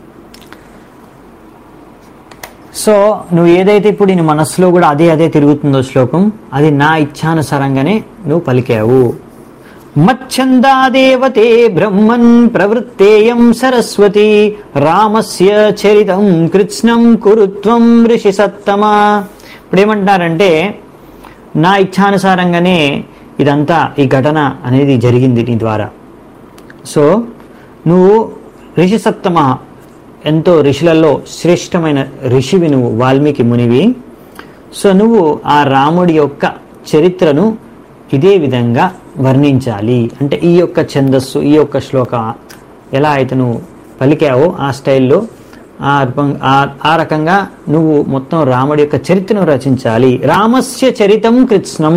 సో నువ్వు ఏదైతే ఇప్పుడు నీ మనస్సులో కూడా అదే అదే తిరుగుతుందో శ్లోకం అది నా ఇచ్ఛానుసారంగానే నువ్వు పలికావు మచ్చందాదేవతే బ్రహ్మన్ ప్రవృత్తేయం సరస్వతి రామస్య చరితం కృత్స్నం కురుత్వం ఋషి సత్తమా ఇప్పుడు ఏమంటున్నారంటే నా ఇచ్ఛానుసారంగానే ఇదంతా ఈ ఘటన అనేది జరిగింది నీ ద్వారా సో నువ్వు ఋషి సప్తమ ఎంతో ఋషులలో శ్రేష్టమైన ఋషివి నువ్వు వాల్మీకి మునివి సో నువ్వు ఆ రాముడి యొక్క చరిత్రను ఇదే విధంగా వర్ణించాలి అంటే ఈ యొక్క ఛందస్సు ఈ యొక్క శ్లోక ఎలా అయితే నువ్వు పలికావో ఆ స్టైల్లో ఆ రూపం- ఆ- ఆ రకంగా నువ్వు మొత్తం రాముడి యొక్క చరిత్రను రచించాలి రామస్య చరితం కృత్స్నం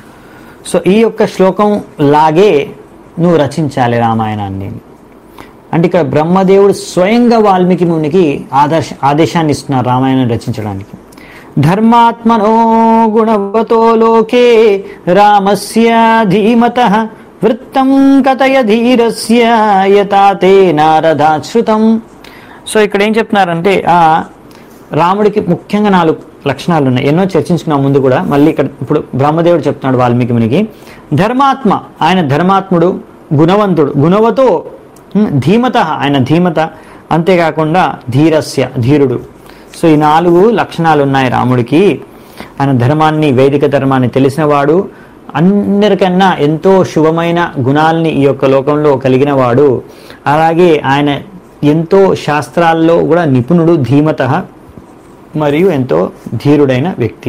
సో ఈ యొక్క శ్లోకం లాగే నువ్వు రచించాలి రామాయణాన్ని అంటే ఇక్కడ బ్రహ్మదేవుడు స్వయంగా వాల్మీకి మునికి ఆదర్శ ఆదేశాన్ని ఇస్తున్నారు రామాయణం రచించడానికి ధర్మాత్మనో గుణవతో లోకే రామస్య ధీమత వృత్తం కథయ ధీరస్య యథాతే నారదాశ్రుతం సో ఇక్కడ ఏం చెప్తున్నారంటే ఆ రాముడికి ముఖ్యంగా నాలుగు లక్షణాలు ఉన్నాయి ఎన్నో చర్చించుకున్నాం ముందు కూడా మళ్ళీ ఇక్కడ ఇప్పుడు బ్రహ్మదేవుడు చెప్తున్నాడు వాల్మీకి మునికి ధర్మాత్మ ఆయన ధర్మాత్ముడు గుణవంతుడు గుణవతో ఉమ్, ధీమత ఆయన ధీమత అంతేకాకుండా ధీరస్య ధీరుడు సో ఈ నాలుగు లక్షణాలు ఉన్నాయి రాముడికి ఆయన ధర్మాన్ని వేదిక ధర్మాన్ని తెలిసినవాడు అందరికన్నా ఎంతో శుభమైన గుణాల్ని ఈ యొక్క లోకంలో కలిగిన వాడు అలాగే ఆయన ఎంతో శాస్త్రాల్లో కూడా నిపుణుడు ధీమత మరియు ఎంతో ధీరుడైన వ్యక్తి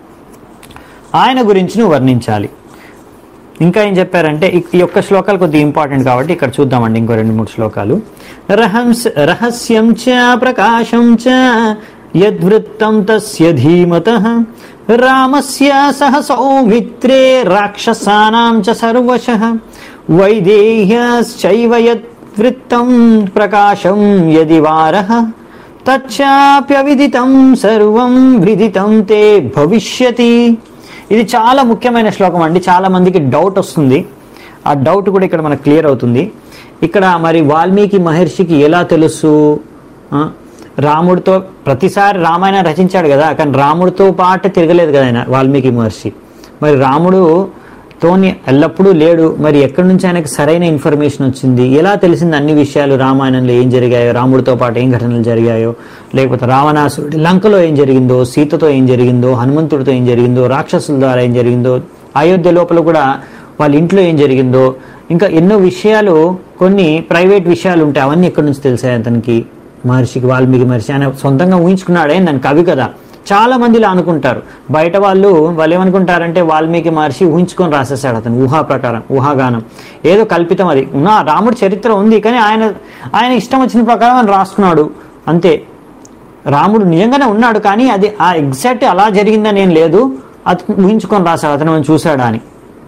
ఆయన గురించి నువ్వు వర్ణించాలి ఇంకా ఏం చెప్పారంటే ఈ- ఈ యొక్క శ్లోకాలు కొద్దిగా ఇంపార్టెంట్ కాబట్టి ఇక్కడ చూద్దామండి ఇంకో రెండు మూడు శ్లోకాలు రహంస్ రహస్యం చ ప్రకాశం చ యద్వృత్తం తస్య ధీమత రామస్య సహ సౌమిత్రే రాక్షసానాం చ సర్వశః వైదేహ్యశ్చైవ యద్వృత్తం ప్రకాశం యది వారః తచ్చాప్యవిదితం సర్వం విదితం తే భవిష్యతి ఇది చాలా ముఖ్యమైన శ్లోకం అండి చాలా మందికి డౌట్ వస్తుంది ఆ డౌట్ కూడా ఇక్కడ మనకు క్లియర్ అవుతుంది ఇక్కడ మరి వాల్మీకి మహర్షికి ఎలా తెలుసు ఆ? రాముడితో ప్రతిసారి రామాయణం రచించాడు కదా కానీ రాముడితో పాటు తిరగలేదు కదా ఆయన వాల్మీకి మహర్షి మరి రాముడు తోని ఎల్లప్పుడూ లేడు మరి ఎక్కడి నుంచి ఆయనకు సరైన ఇన్ఫర్మేషన్ వచ్చింది ఎలా తెలిసింది అన్ని విషయాలు రామాయణంలో ఏం జరిగాయో రాముడితో పాటు ఏం ఘటనలు జరిగాయో లేకపోతే రావణాసురుడి లంకలో ఏం జరిగిందో సీతతో ఏం జరిగిందో హనుమంతుడితో ఏం జరిగిందో రాక్షసుల ద్వారా ఏం జరిగిందో అయోధ్య లోపల కూడా వాళ్ళ ఇంట్లో ఏం జరిగిందో ఇంకా ఎన్నో విషయాలు కొన్ని ప్రైవేట్ విషయాలు ఉంటాయి అవన్నీ ఎక్కడి నుంచి తెలిసాయి అతనికి మహర్షికి వాల్మీకి మహర్షి ఆయన సొంతంగా ఊహించుకున్నాడే దాని కవి కదా చాలా మంది ఇలా అనుకుంటారు బయట వాళ్ళు వాళ్ళు ఏమనుకుంటారంటే వాల్మీకి మహర్షి ఊహించుకొని రాసేసాడు అతను ఊహా ప్రకారం ఊహాగానం ఏదో కల్పితం అది నా రాముడి చరిత్ర ఉంది కానీ ఆయన ఆయన ఇష్టం వచ్చిన ప్రకారం ఆయన రాసుకున్నాడు అంతే రాముడు నిజంగానే ఉన్నాడు కానీ అది ఆ ఎగ్జాక్ట్ అలా జరిగిందని ఏం లేదు అతను ఊహించుకొని రాశాడు అతను మనం చూశాడా అని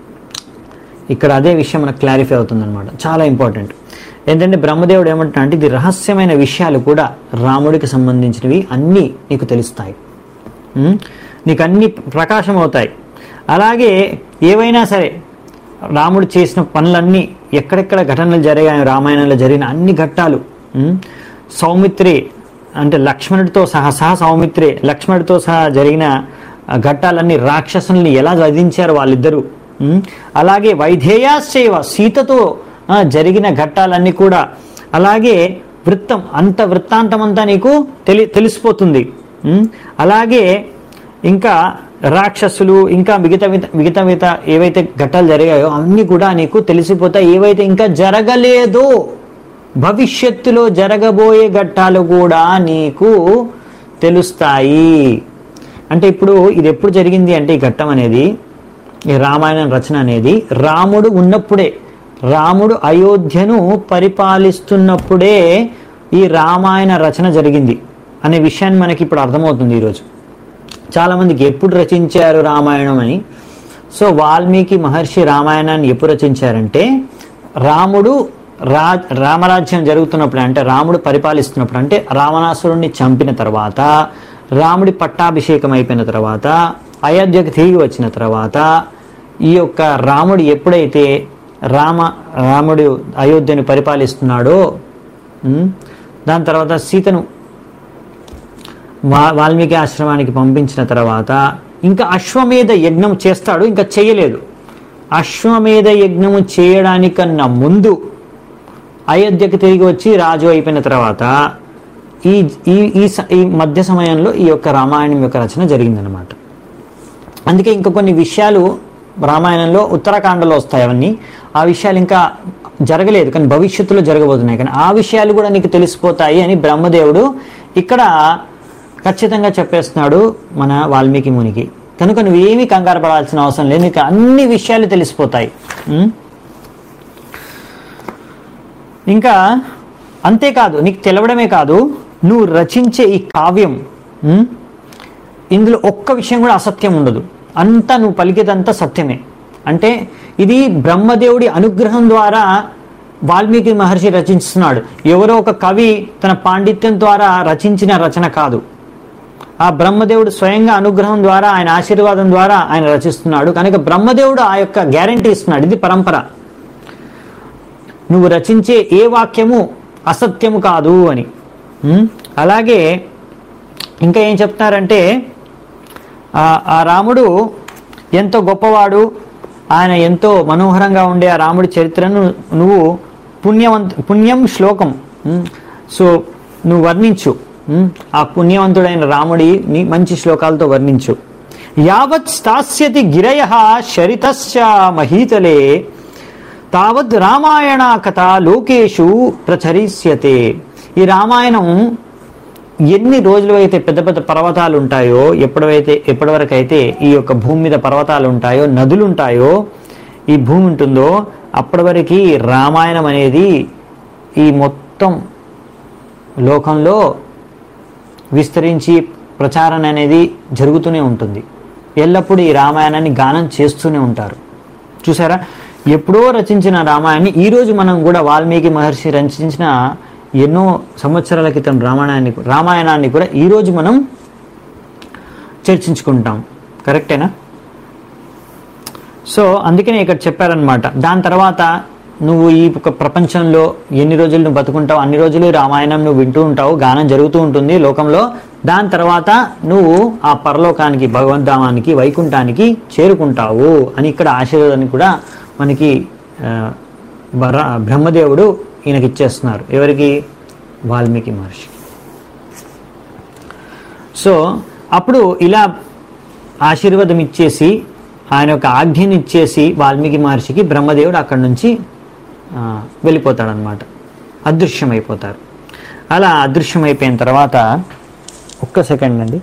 ఇక్కడ అదే విషయం మనకు క్లారిఫై అవుతుంది అనమాట చాలా ఇంపార్టెంట్ ఏంటంటే బ్రహ్మదేవుడు ఏమంటున్నా అంటే ఇది రహస్యమైన విషయాలు కూడా రాముడికి సంబంధించినవి అన్నీ నీకు తెలుస్తాయి ఉం? నీకు అన్ని ప్రకాశం అవుతాయి అలాగే ఏవైనా సరే రాముడు చేసిన పనులన్నీ ఎక్కడెక్కడ ఘటనలు జరిగాయో రామాయణంలో జరిగిన అన్ని ఘట్టాలు ఉం? సౌమిత్రి అంటే లక్ష్మణుడితో సహా సహా సౌమిత్రి లక్ష్మణుడితో సహా జరిగిన ఆ ఘట్టాలన్నీ రాక్షసుల్ని ఎలా వధించారు వాళ్ళిద్దరూ ఉం? అలాగే వైధేయాశ్చైవ సీతతో ఆ, జరిగిన ఘట్టాలన్నీ కూడా అలాగే వృత్తం అంత వృత్తాంతం అంతా నీకు తెలి తెలిసిపోతుంది ఉం? అలాగే ఇంకా రాక్షసులు ఇంకా మిగతా మిగతా మిగతా మిగతా ఏవైతే ఘట్టాలు జరిగాయో అన్నీ కూడా నీకు తెలిసిపోతాయి ఏవైతే ఇంకా జరగలేదో భవిష్యత్తులో జరగబోయే ఘట్టాలు కూడా నీకు తెలుస్తాయి అంటే ఇప్పుడు ఇది ఎప్పుడు జరిగింది అంటే ఈ ఘట్టం అనేది ఈ రామాయణం రచన అనేది రాముడు ఉన్నప్పుడే రాముడు అయోధ్యను పరిపాలిస్తున్నప్పుడే ఈ రామాయణ రచన జరిగింది అనే విషయాన్ని మనకి ఇప్పుడు అర్థమవుతుంది ఈరోజు చాలామందికి ఎప్పుడు రచించారు రామాయణం అని సో వాల్మీకి మహర్షి రామాయణాన్ని ఎప్పుడు రచించారంటే రాముడు రా రామరాజ్యం జరుగుతున్నప్పుడు అంటే రాముడు పరిపాలిస్తున్నప్పుడు అంటే రావణాసురుణ్ణి చంపిన తర్వాత రాముడి పట్టాభిషేకం అయిపోయిన తర్వాత అయోధ్యకు తిరిగి వచ్చిన తర్వాత ఈ యొక్క రాముడు ఎప్పుడైతే రామ రాముడు అయోధ్యను పరిపాలిస్తున్నాడో ఉమ్, దాని తర్వాత సీతను వా వాల్మీకి ఆశ్రమానికి పంపించిన తర్వాత ఇంకా అశ్వమేధ యజ్ఞం చేస్తాడు ఇంకా చేయలేదు అశ్వమేధ యజ్ఞము చేయడానికన్నా ముందు అయోధ్యకి తిరిగి వచ్చి రాజు అయిపోయిన తర్వాత ఈ ఈ ఈ స- ఈ మధ్య సమయంలో ఈ యొక్క రామాయణం యొక్క రచన జరిగిందనమాట అందుకే ఇంకా కొన్ని విషయాలు రామాయణంలో ఉత్తరాఖండలో వస్తాయి అవన్నీ ఆ విషయాలు ఇంకా జరగలేదు కానీ భవిష్యత్తులో జరగబోతున్నాయి కానీ ఆ విషయాలు కూడా నీకు తెలిసిపోతాయి అని బ్రహ్మదేవుడు ఇక్కడ ఖచ్చితంగా చెప్పేస్తున్నాడు మన వాల్మీకి మునికి కనుక నువ్వేమీ కంగారు పడాల్సిన అవసరం లేదు నీకు అన్ని విషయాలు తెలిసిపోతాయి ఉం? ఇంకా అంతేకాదు నీకు తెలవడమే కాదు నువ్వు రచించే ఈ కావ్యం ఉం? ఇందులో ఒక్క విషయం కూడా అసత్యం ఉండదు అంతా నువ్వు పలికేదంతా సత్యమే అంటే ఇది బ్రహ్మదేవుడి అనుగ్రహం ద్వారా వాల్మీకి మహర్షి రచించుతున్నాడు ఎవరో ఒక కవి తన పాండిత్యం ద్వారా రచించిన రచన కాదు ఆ బ్రహ్మదేవుడు స్వయంగా అనుగ్రహం ద్వారా ఆయన ఆశీర్వాదం ద్వారా ఆయన రచిస్తున్నాడు కనుక బ్రహ్మదేవుడు ఆ యొక్క గ్యారంటీ ఇస్తున్నాడు ఇది పరంపర నువ్వు రచించే ఏ వాక్యము అసత్యము కాదు అని ఉం? అలాగే ఇంకా ఏం చెప్తున్నారంటే ఆ ఆ రాముడు ఎంతో గొప్పవాడు ఆయన ఎంతో మనోహరంగా ఉండే ఆ రాముడి చరిత్రను నువ్వు పుణ్యవంత పుణ్యం శ్లోకం ఉం? సో నువ్వు వర్ణించు ఉం? ఆ పుణ్యవంతుడైన రాముడిని మంచి శ్లోకాలతో వర్ణించు యావత్ స్థాస్యతి గిరయ శరితశ్చ మహీతలే తావద్ రామాయణ కథ లోకేషు ప్రచరిష్యతే ఈ రామాయణం ఎన్ని రోజులు అయితే పెద్ద పెద్ద పర్వతాలు ఉంటాయో ఎప్పుడైతే ఎప్పటివరకు అయితే ఈ యొక్క భూమి మీద పర్వతాలు ఉంటాయో నదులు ఉంటాయో ఈ భూమి ఉంటుందో అప్పటి వరకు రామాయణం అనేది ఈ మొత్తం లోకంలో విస్తరించి ప్రచారణ అనేది జరుగుతూనే ఉంటుంది ఎల్లప్పుడూ ఈ రామాయణాన్ని గానం చేస్తూనే ఉంటారు చూసారా ఎప్పుడో రచించిన రామాయణాన్ని ఈరోజు మనం కూడా వాల్మీకి మహర్షి రచించిన ఎన్నో సంవత్సరాల క్రితం రామాయణాన్ని రామాయణాన్ని కూడా ఈరోజు మనం చర్చించుకుంటాం కరెక్టేనా సో అందుకనే ఇక్కడ చెప్పారనమాట దాని తర్వాత నువ్వు ఈ ఒక ప్రపంచంలో ఎన్ని రోజులు నువ్వు బతుకుంటావు అన్ని రోజులు ఈ రామాయణం నువ్వు వింటూ ఉంటావు గానం జరుగుతూ ఉంటుంది లోకంలో దాని తర్వాత నువ్వు ఆ పరలోకానికి భగవద్ధామానికి వైకుంఠానికి చేరుకుంటావు అని ఇక్కడ ఆశీర్వాదాన్ని కూడా మనకి ఆ, బర- బ్రహ్మదేవుడు ఈయనకి ఇచ్చేస్తున్నారు ఎవరికి వాల్మీకి మహర్షి సో అప్పుడు ఇలా ఆశీర్వాదం ఇచ్చేసి ఆయన యొక్క ఆజ్ఞని ఇచ్చేసి వాల్మీకి మహర్షికి బ్రహ్మదేవుడు అక్కడి నుంచి ఆ, వెళ్ళిపోతాడనమాట అదృశ్యమైపోతారు అలా అదృశ్యమైపోయిన తర్వాత ఒక్క సెకండ్ అండి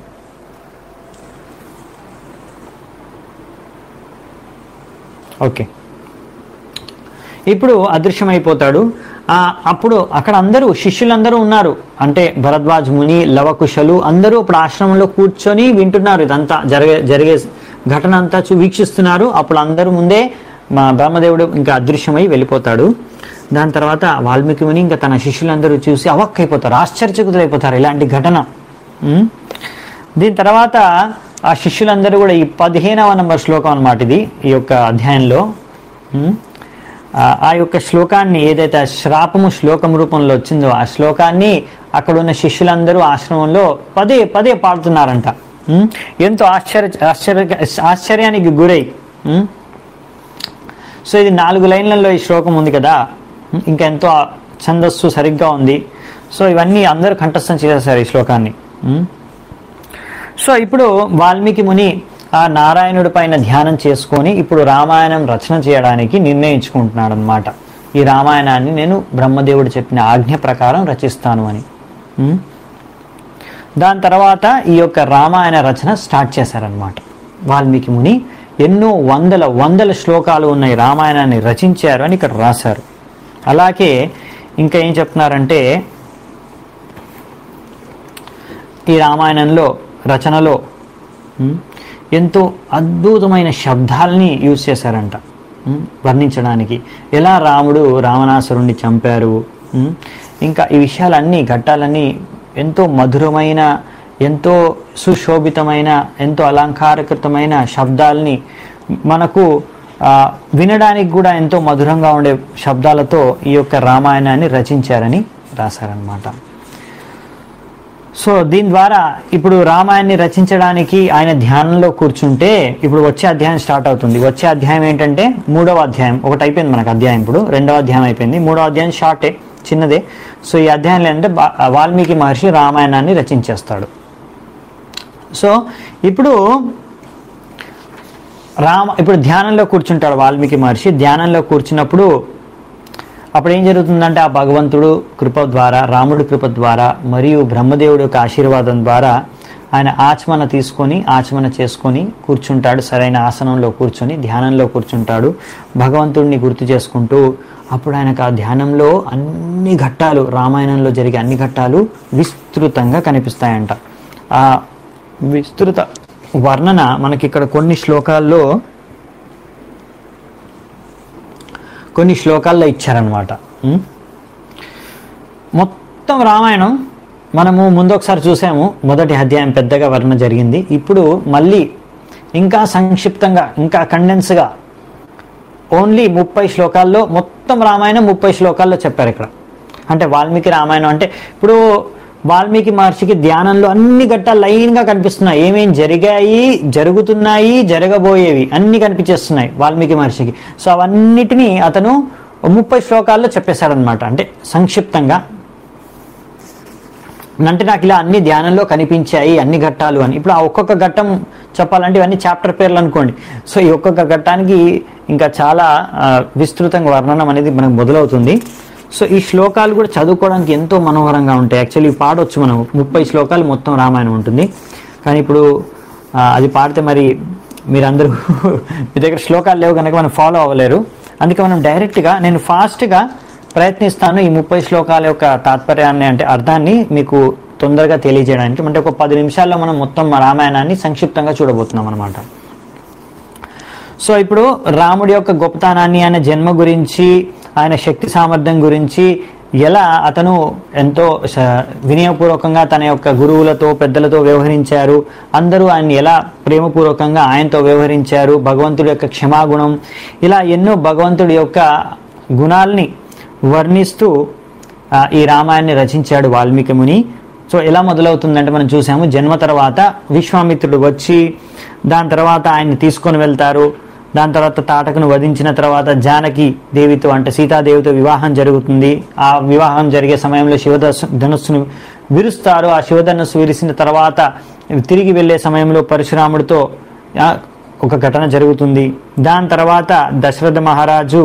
ఓకే ఇప్పుడు అదృశ్యమైపోతాడు ఆ, అప్పుడు అక్కడ అందరూ శిష్యులందరూ ఉన్నారు అంటే భరద్వాజ్ ముని లవకుశలు అందరూ ఇప్పుడు ఆశ్రమంలో కూర్చొని వింటున్నారు ఇదంతా జరిగే జరిగే ఘటన అంతా చూ వీక్షిస్తున్నారు అప్పుడు అందరూ ముందే మా బ్రహ్మదేవుడు ఇంకా అదృశ్యమై వెళ్ళిపోతాడు దాని తర్వాత వాల్మీకి ముని ఇంకా తన శిష్యులందరూ చూసి అవక్కైపోతారు ఆశ్చర్యచకుతులైపోతారు ఇలాంటి ఘటన ఉం? దీని తర్వాత ఆ శిష్యులందరూ కూడా ఈ పదిహేనవ నంబర్ శ్లోకం అన్నమాట ఇది ఈ యొక్క అధ్యాయంలో ఉం? ఆ ఆ యొక్క శ్లోకాన్ని ఏదైతే ఆ శ్రాపము శ్లోకం రూపంలో వచ్చిందో ఆ శ్లోకాన్ని అక్కడ ఉన్న శిష్యులందరూ ఆశ్రమంలో పదే పదే పాడుతున్నారంట ఉం? ఎంతో ఆశ్చర్య ఆశ్చర్య ఆశ్చర్యానికి గురై ఉం? సో ఇది నాలుగు లైన్లలో ఈ శ్లోకం ఉంది కదా ఉం? ఇంకా ఎంతో ఛందస్సు సరిగ్గా ఉంది సో ఇవన్నీ అందరూ కంఠస్థం చేసేసారు ఈ శ్లోకాన్ని ఉం? సో ఇప్పుడు వాల్మీకి ముని ఆ నారాయణుడి పైన ధ్యానం చేసుకొని ఇప్పుడు రామాయణం రచన చేయడానికి నిర్ణయించుకుంటున్నాడు అనమాట ఈ రామాయణాన్ని నేను బ్రహ్మదేవుడు చెప్పిన ఆజ్ఞ ప్రకారం రచిస్తాను అని ఉం? దాని తర్వాత ఈ యొక్క రామాయణ రచన స్టార్ట్ చేశారనమాట వాల్మీకి ముని ఎన్నో వందల వందల శ్లోకాలు ఉన్న ఈ రామాయణాన్ని రచించారు అని ఇక్కడ రాశారు అలాగే ఇంకా ఏం చెప్తున్నారంటే ఈ రామాయణంలో రచనలో ఉం, ఎంతో అద్భుతమైన శబ్దాలని యూజ్ చేశారంట ఉం, వర్ణించడానికి ఎలా రాముడు రావణాసురుణ్ణి చంపారు ఉం, ఇంకా ఈ విషయాలన్నీ ఘట్టాలన్నీ ఎంతో మధురమైన ఎంతో సుశోభితమైన ఎంతో అలంకారకృతమైన శబ్దాల్ని మనకు ఆ, వినడానికి కూడా ఎంతో మధురంగా ఉండే శబ్దాలతో ఈ యొక్క రామాయణాన్ని రచించారని రాశారనమాట సో దీని ద్వారా ఇప్పుడు రామాయణాన్ని రచించడానికి ఆయన ధ్యానంలో కూర్చుంటే ఇప్పుడు వచ్చే అధ్యాయం స్టార్ట్ అవుతుంది వచ్చే అధ్యాయం ఏంటంటే మూడవ అధ్యాయం ఒకటి అయిపోయింది మనకు అధ్యాయం ఇప్పుడు రెండవ అధ్యాయం అయిపోయింది మూడవ అధ్యాయం షార్టే చిన్నదే సో ఈ అధ్యాయంలో ఏంటంటే బా- వాల్మీకి మహర్షి రామాయణాన్ని రచించేస్తాడు సో ఇప్పుడు రామ ఇప్పుడు ధ్యానంలో కూర్చుంటాడు వాల్మీకి మహర్షి ధ్యానంలో కూర్చున్నప్పుడు అప్పుడు ఏం జరుగుతుందంటే ఆ భగవంతుడు కృప ద్వారా రాముడి కృప ద్వారా మరియు బ్రహ్మదేవుడి యొక్క ఆశీర్వాదం ద్వారా ఆయన ఆచమన తీసుకొని ఆచమన చేసుకొని కూర్చుంటాడు సరైన ఆసనంలో కూర్చొని ధ్యానంలో కూర్చుంటాడు భగవంతుడిని గుర్తు చేసుకుంటూ అప్పుడు ఆయనకు ఆ ధ్యానంలో అన్ని ఘట్టాలు రామాయణంలో జరిగే అన్ని ఘట్టాలు విస్తృతంగా కనిపిస్తాయంట ఆ విస్తృత వర్ణన మనకి ఇక్కడ కొన్ని శ్లోకాల్లో కొన్ని శ్లోకాల్లో ఇచ్చారనమాట ఉం? మొత్తం రామాయణం మనము ముందు ఒకసారి చూసాము మొదటి అధ్యాయం పెద్దగా వర్ణన జరిగింది ఇప్పుడు మళ్ళీ ఇంకా సంక్షిప్తంగా ఇంకా కండెన్స్గా ఓన్లీ ముప్పై శ్లోకాల్లో మొత్తం రామాయణం ముప్పై శ్లోకాల్లో చెప్పారు ఇక్కడ అంటే వాల్మీకి రామాయణం అంటే ఇప్పుడు వాల్మీకి మహర్షికి ధ్యానంలో అన్ని ఘట్టాలు లైన్గా కనిపిస్తున్నాయి ఏమేం జరిగాయి జరుగుతున్నాయి జరగబోయేవి అన్ని కనిపించేస్తున్నాయి వాల్మీకి మహర్షికి సో అవన్నిటినీ అతను ముప్పై శ్లోకాల్లో చెప్పేశాడనమాట అంటే సంక్షిప్తంగా అంటే నాకు ఇలా అన్ని ధ్యానంలో కనిపించాయి అన్ని ఘట్టాలు అని ఇప్పుడు ఆ ఒక్కొక్క ఘట్టం చెప్పాలంటే ఇవన్నీ చాప్టర్ పేర్లు అనుకోండి సో ఈ ఒక్కొక్క ఘట్టానికి ఇంకా చాలా ఆ, విస్తృతంగా వర్ణనం అనేది మనకు మొదలవుతుంది సో ఈ శ్లోకాలు కూడా చదువుకోవడానికి ఎంతో మనోహరంగా ఉంటాయి యాక్చువల్లీ పాడొచ్చు మనం ముప్పై శ్లోకాలు మొత్తం రామాయణం ఉంటుంది కానీ ఇప్పుడు ఆ, అది పాడితే మరి మీరందరూ మీ దగ్గర శ్లోకాలు లేవు కనుక మనం ఫాలో అవ్వలేరు అందుకే మనం డైరెక్ట్గా నేను ఫాస్ట్గా ప్రయత్నిస్తాను ఈ ముప్పై శ్లోకాల యొక్క తాత్పర్యాన్ని అంటే అర్థాన్ని మీకు తొందరగా తెలియజేయడానికి అంటే ఒక పది నిమిషాల్లో మనం మొత్తం రామాయణాన్ని సంక్షిప్తంగా చూడబోతున్నాం అనమాట సో ఇప్పుడు రాముడి యొక్క గొప్పతనాన్ని ఆయన జన్మ గురించి ఆయన శక్తి సామర్థ్యం గురించి ఎలా అతను ఎంతో శ- వినయపూర్వకంగా తన యొక్క గురువులతో పెద్దలతో వ్యవహరించారు అందరూ ఆయన్ని ఎలా ప్రేమపూర్వకంగా ఆయనతో వ్యవహరించారు భగవంతుడి యొక్క క్షమాగుణం ఇలా ఎన్నో భగవంతుడి యొక్క గుణాల్ని వర్ణిస్తూ ఆ, ఈ రామాయణాన్ని రచించాడు వాల్మీకి ముని సో ఎలా మొదలవుతుందంటే మనం చూసాము జన్మ తర్వాత విశ్వామిత్రుడు వచ్చి దాని తర్వాత ఆయన్ని తీసుకొని వెళ్తారు దాని తర్వాత తాటకును వధించిన తర్వాత జానకి దేవితో అంటే సీతాదేవితో వివాహం జరుగుతుంది ఆ వివాహం జరిగే సమయంలో శివధస్ ధనుస్సును విరుస్తారు ఆ శివధనుస్సు విరిసిన తర్వాత తిరిగి వెళ్ళే సమయంలో పరశురాముడితో ఆ, ఒక ఘటన జరుగుతుంది దాని తర్వాత దశరథ మహారాజు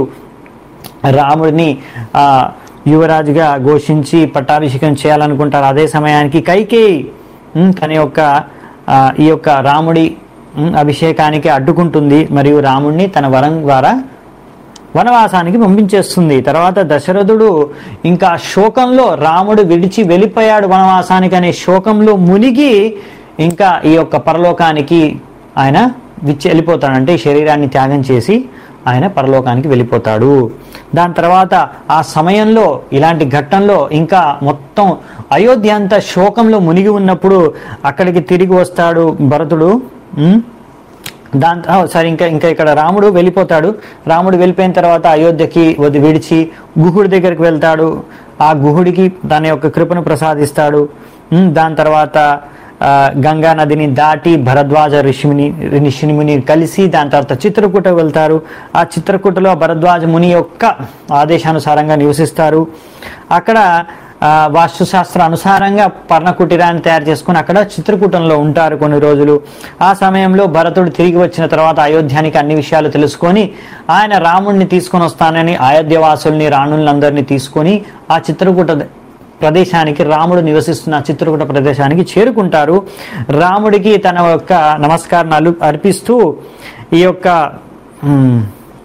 రాముడిని ఆ యువరాజుగా ఘోషించి పట్టాభిషేకం చేయాలనుకుంటారు అదే సమయానికి కైకేయి ఉమ్, తన యొక్క ఆ, ఈ యొక్క రాముడి ఉమ్, అభిషేకానికి అడ్డుకుంటుంది మరియు రాముడిని తన వరం ద్వారా వనవాసానికి పంపించేస్తుంది తర్వాత దశరథుడు ఇంకా శోకంలో రాముడు విడిచి వెళ్ళిపోయాడు వనవాసానికి అనే శోకంలో మునిగి ఇంకా ఈ యొక్క పరలోకానికి ఆయన విచ్చి వెళ్ళిపోతాడు అంటే ఈ శరీరాన్ని త్యాగం చేసి ఆయన పరలోకానికి వెళ్ళిపోతాడు దాని తర్వాత ఆ సమయంలో ఇలాంటి ఘట్టంలో ఇంకా మొత్తం అయోధ్య అంతా శోకంలో మునిగి ఉన్నప్పుడు అక్కడికి తిరిగి వస్తాడు భరతుడు ఉమ్, దాని ఆ, సరే ఇంకా ఇంకా ఇక్కడ రాముడు వెళ్ళిపోతాడు రాముడు వెళ్ళిపోయిన తర్వాత అయోధ్యకి వది విడిచి గుహుడి దగ్గరికి వెళ్తాడు ఆ గుహుడికి తన యొక్క కృపను ప్రసాదిస్తాడు ఉమ్, దాని తర్వాత ఆ, గంగా నదిని దాటి భరద్వాజ ఋషిముని ఋషిముని కలిసి దాని తర్వాత చిత్రకూట వెళ్తారు ఆ చిత్రకూటలో భరద్వాజ ముని యొక్క ఆదేశానుసారంగా నివసిస్తారు అక్కడ ఆ, వాస్తుశాస్త్ర అనుసారంగా పర్ణకుటీరాన్ని తయారు చేసుకుని అక్కడ చిత్రకూటంలో ఉంటారు కొన్ని రోజులు ఆ సమయంలో భరతుడు తిరిగి వచ్చిన తర్వాత అయోధ్యానికి అన్ని విషయాలు తెలుసుకొని ఆయన రాముడిని తీసుకొని వస్తానని అయోధ్యవాసుల్ని రాణులందరినీ తీసుకొని ఆ చిత్రకూట ప్రదేశానికి రాముడు నివసిస్తున్న ఆ చిత్రకూట ప్రదేశానికి చేరుకుంటారు రాముడికి తన యొక్క నమస్కారాలు అర్పిస్తూ ఈ యొక్క ఉమ్,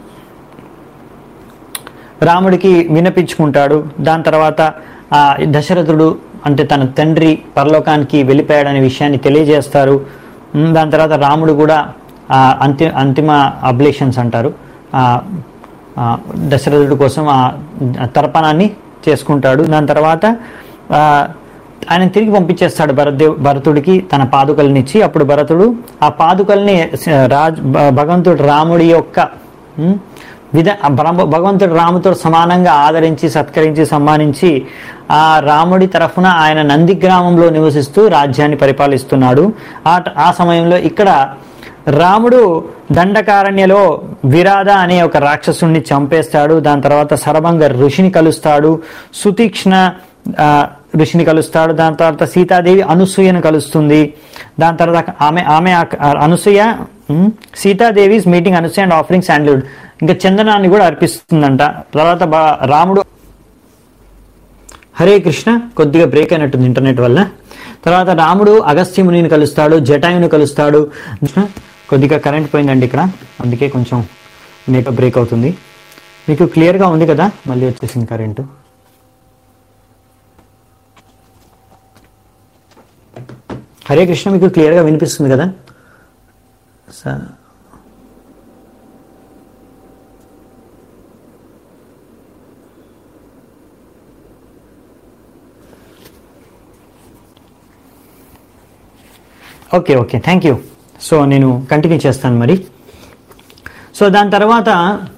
రాముడికి వినపించుకుంటాడు దాని తర్వాత ఆ దశరథుడు అంటే తన తండ్రి పరలోకానికి వెళ్ళిపోయాడనే విషయాన్ని తెలియజేస్తారు ఉమ్, దాని తర్వాత రాముడు కూడా ఆ అంతి అంతిమ అబ్లేషన్స్ అంటారు ఆ, ఆ, దశరథుడి కోసం ఆ తర్పణాన్ని చేసుకుంటాడు దాని తర్వాత ఆ, ఆయన తిరిగి పంపించేస్తాడు భరతదేవ్ భరతుడికి తన పాదుకల్ని ఇచ్చి అప్పుడు భరతుడు ఆ పాదుకల్ని స- రాజ్ భ- భగవంతుడు రాముడి యొక్క ఉమ్, విధ ఆ బ్రహ్మ భగవంతుడు రాముతో సమానంగా ఆదరించి సత్కరించి సమ్మానించి ఆ రాముడి తరఫున ఆయన నంది గ్రామంలో నివసిస్తూ రాజ్యాన్ని పరిపాలిస్తున్నాడు ఆ ఆ సమయంలో ఇక్కడ రాముడు దండకారణ్యలో విరాధ అనే ఒక రాక్షసుణ్ణి చంపేస్తాడు దాని తర్వాత సరభంగ ఋషిని కలుస్తాడు సుతీక్ష్ణ ఆ, ఋషిని కలుస్తాడు దాని తర్వాత సీతాదేవి అనసూయను కలుస్తుంది దాని తర్వాత ఆమె ఆమె ఆ- అనసూయ ఉమ్, Sitadevi meeting Anasuya and offering sandalwood ఇంకా చందనాన్ని కూడా అర్పిస్తుందంట తర్వాత బా- రాముడు హరే కృష్ణ కొద్దిగా బ్రేక్ అయినట్టుంది ఇంటర్నెట్ వల్ల తర్వాత రాముడు అగస్త్య మునిని కలుస్తాడు జటాయుని కలుస్తాడు కొద్దిగా కరెంట్ పోయిందండి ఇక్కడ అందుకే కొంచెం నెట్ బ్రేక్ అవుతుంది మీకు క్లియర్గా ఉంది కదా మళ్ళీ వచ్చేసింది కరెంటు హరే కృష్ణ మీకు క్లియర్గా వినిపిస్తుంది కదా స- okay okay thank you so నేను కంటిన్యూ చేస్తాను మరి సో దాని తర్వాత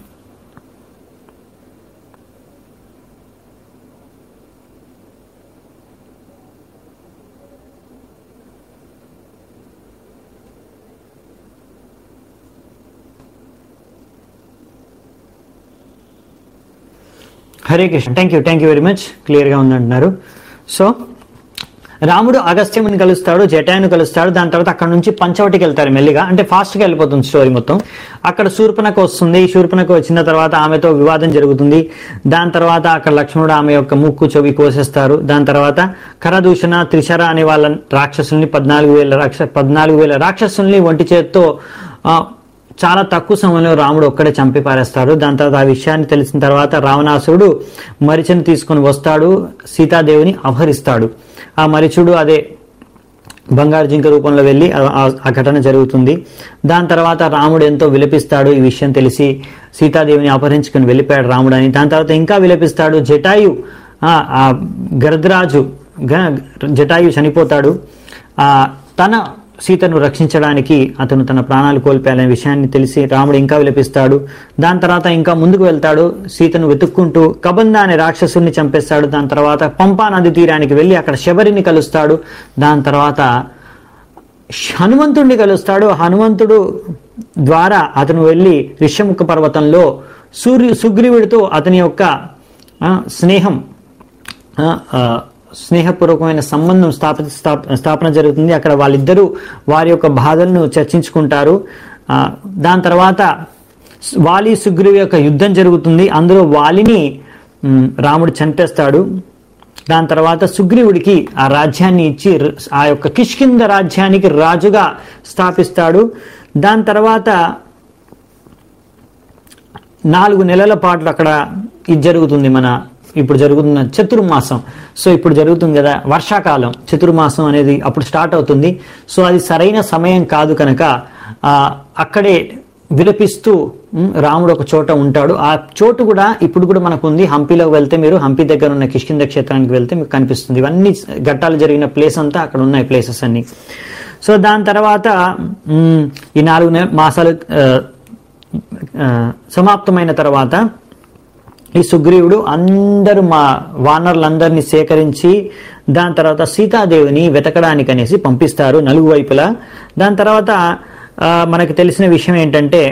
Hare Krishna thank you thank you very much క్లియర్గా ఉందంటున్నారు సో రాముడు అగస్త్యముని కలుస్తాడు జటాయుని కలుస్తాడు దాని తర్వాత అక్కడ నుంచి పంచవటికి వెళ్తారు మెల్లిగా అంటే ఫాస్ట్గా వెళ్ళిపోతుంది స్టోరీ మొత్తం అక్కడ శూర్పణక వస్తుంది శూర్పణక వచ్చిన తర్వాత ఆమెతో వివాదం జరుగుతుంది దాని తర్వాత అక్కడ లక్ష్మణుడు ఆమె యొక్క ముక్కు చెవి కోసేస్తారు దాని తర్వాత కరదూషణ త్రిశర అనే వాళ్ళ రాక్షసుల్ని పద్నాలుగు వేల రాక్ష పద్నాలుగు వేల రాక్షసుల్ని ఒంటి చేత్తో ఆ, చాలా తక్కువ సమయంలో రాముడు ఒక్కడే చంపి పారేస్తాడు దాని తర్వాత ఆ విషయాన్ని తెలిసిన తర్వాత రావణాసురుడు మరిచను తీసుకొని వస్తాడు సీతాదేవిని అపహరిస్తాడు ఆ మరిచుడు అదే బంగారు జింక రూపంలో వెళ్ళి ఆ- ఆ- ఆ ఘటన జరుగుతుంది దాని తర్వాత రాముడు ఎంతో విలపిస్తాడు ఈ విషయం తెలిసి సీతాదేవిని అపహరించుకుని వెళ్ళిపోయాడు రాముడు అని దాని తర్వాత ఇంకా విలపిస్తాడు జటాయు ఆ ఆ గరద్రాజు గ- జటాయు చనిపోతాడు ఆ తన సీతను రక్షించడానికి అతను తన ప్రాణాలు కోల్పోయాలనే విషయాన్ని తెలిసి రాముడు ఇంకా విలపిస్తాడు దాని తర్వాత ఇంకా ముందుకు వెళ్తాడు సీతను వెతుక్కుంటూ కబంద అనే రాక్షసుని చంపేస్తాడు దాని తర్వాత పంపా నది తీరానికి వెళ్ళి అక్కడ శబరిని కలుస్తాడు దాని తర్వాత హనుమంతుడిని కలుస్తాడు హనుమంతుడు ద్వారా అతను వెళ్ళి ఋష్యముఖ పర్వతంలో సూర్యు సుగ్రీవుడితో అతని యొక్క ఆ, స్నేహం ఆ, ఆ, స్నేహపూర్వకమైన సంబంధం స్థాప స్థాప- స్థాపన జరుగుతుంది అక్కడ వాళ్ళిద్దరూ వారి యొక్క బాధలను చర్చించుకుంటారు ఆ, దాని తర్వాత వాలి సుగ్రీవు యొక్క యుద్ధం జరుగుతుంది అందులో వాలిని మ్, రాముడు చంపేస్తాడు దాని తర్వాత సుగ్రీవుడికి ఆ రాజ్యాన్ని ఇచ్చి ర- ఆ యొక్క కిష్కింద రాజ్యానికి రాజుగా స్థాపిస్తాడు దాని తర్వాత నాలుగు నెలల పాటు అక్కడ ఇది జరుగుతుంది మన ఇప్పుడు జరుగుతున్న చతుర్మాసం సో ఇప్పుడు జరుగుతుంది కదా వర్షాకాలం చతుర్మాసం అనేది అప్పుడు స్టార్ట్ అవుతుంది సో అది సరైన సమయం కాదు కనుక ఆ, అక్కడే విలపిస్తూ ఉమ్, రాముడు ఒక చోట ఉంటాడు ఆ చోటు కూడా ఇప్పుడు కూడా మనకు ఉంది హంపీలోకి వెళ్తే మీరు హంపీ దగ్గర ఉన్న కిష్కింద క్షేత్రానికి వెళ్తే మీకు కనిపిస్తుంది ఇవన్నీ ఘట్టాలు జరిగిన ప్లేస్ అంతా అక్కడ ఉన్నాయి ప్లేసెస్ అన్ని సో దాని తర్వాత ఉమ్, ఈ నాలుగు నె- మాసాలు ఆ, ఆ, సమాప్తమైన తర్వాత ఈ సుగ్రీవుడు అందరూ మా వానరులందరినీ సేకరించి దాని తర్వాత సీతాదేవిని వెతకడానికి అనేసి పంపిస్తారు నలుగు వైపులా దాని తర్వాత ఆ, మనకు తెలిసిన విషయం ఏంటంటే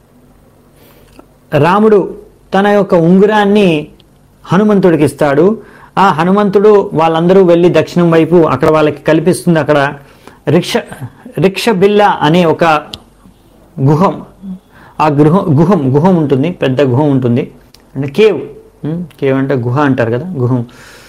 రాముడు తన యొక్క ఉంగరాన్ని హనుమంతుడికి ఇస్తాడు ఆ హనుమంతుడు వాళ్ళందరూ వెళ్ళి దక్షిణం వైపు అక్కడ వాళ్ళకి కల్పిస్తుంది అక్కడ రిక్ష రిక్ష బిల్ల అనే ఒక గుహం ఆ గృహ గుహం గుహం ఉంటుంది పెద్ద గుహం ఉంటుంది అంటే కేవ్ ఉమ్, కేవ్ అంటే గుహ అంటారు కదా గుహం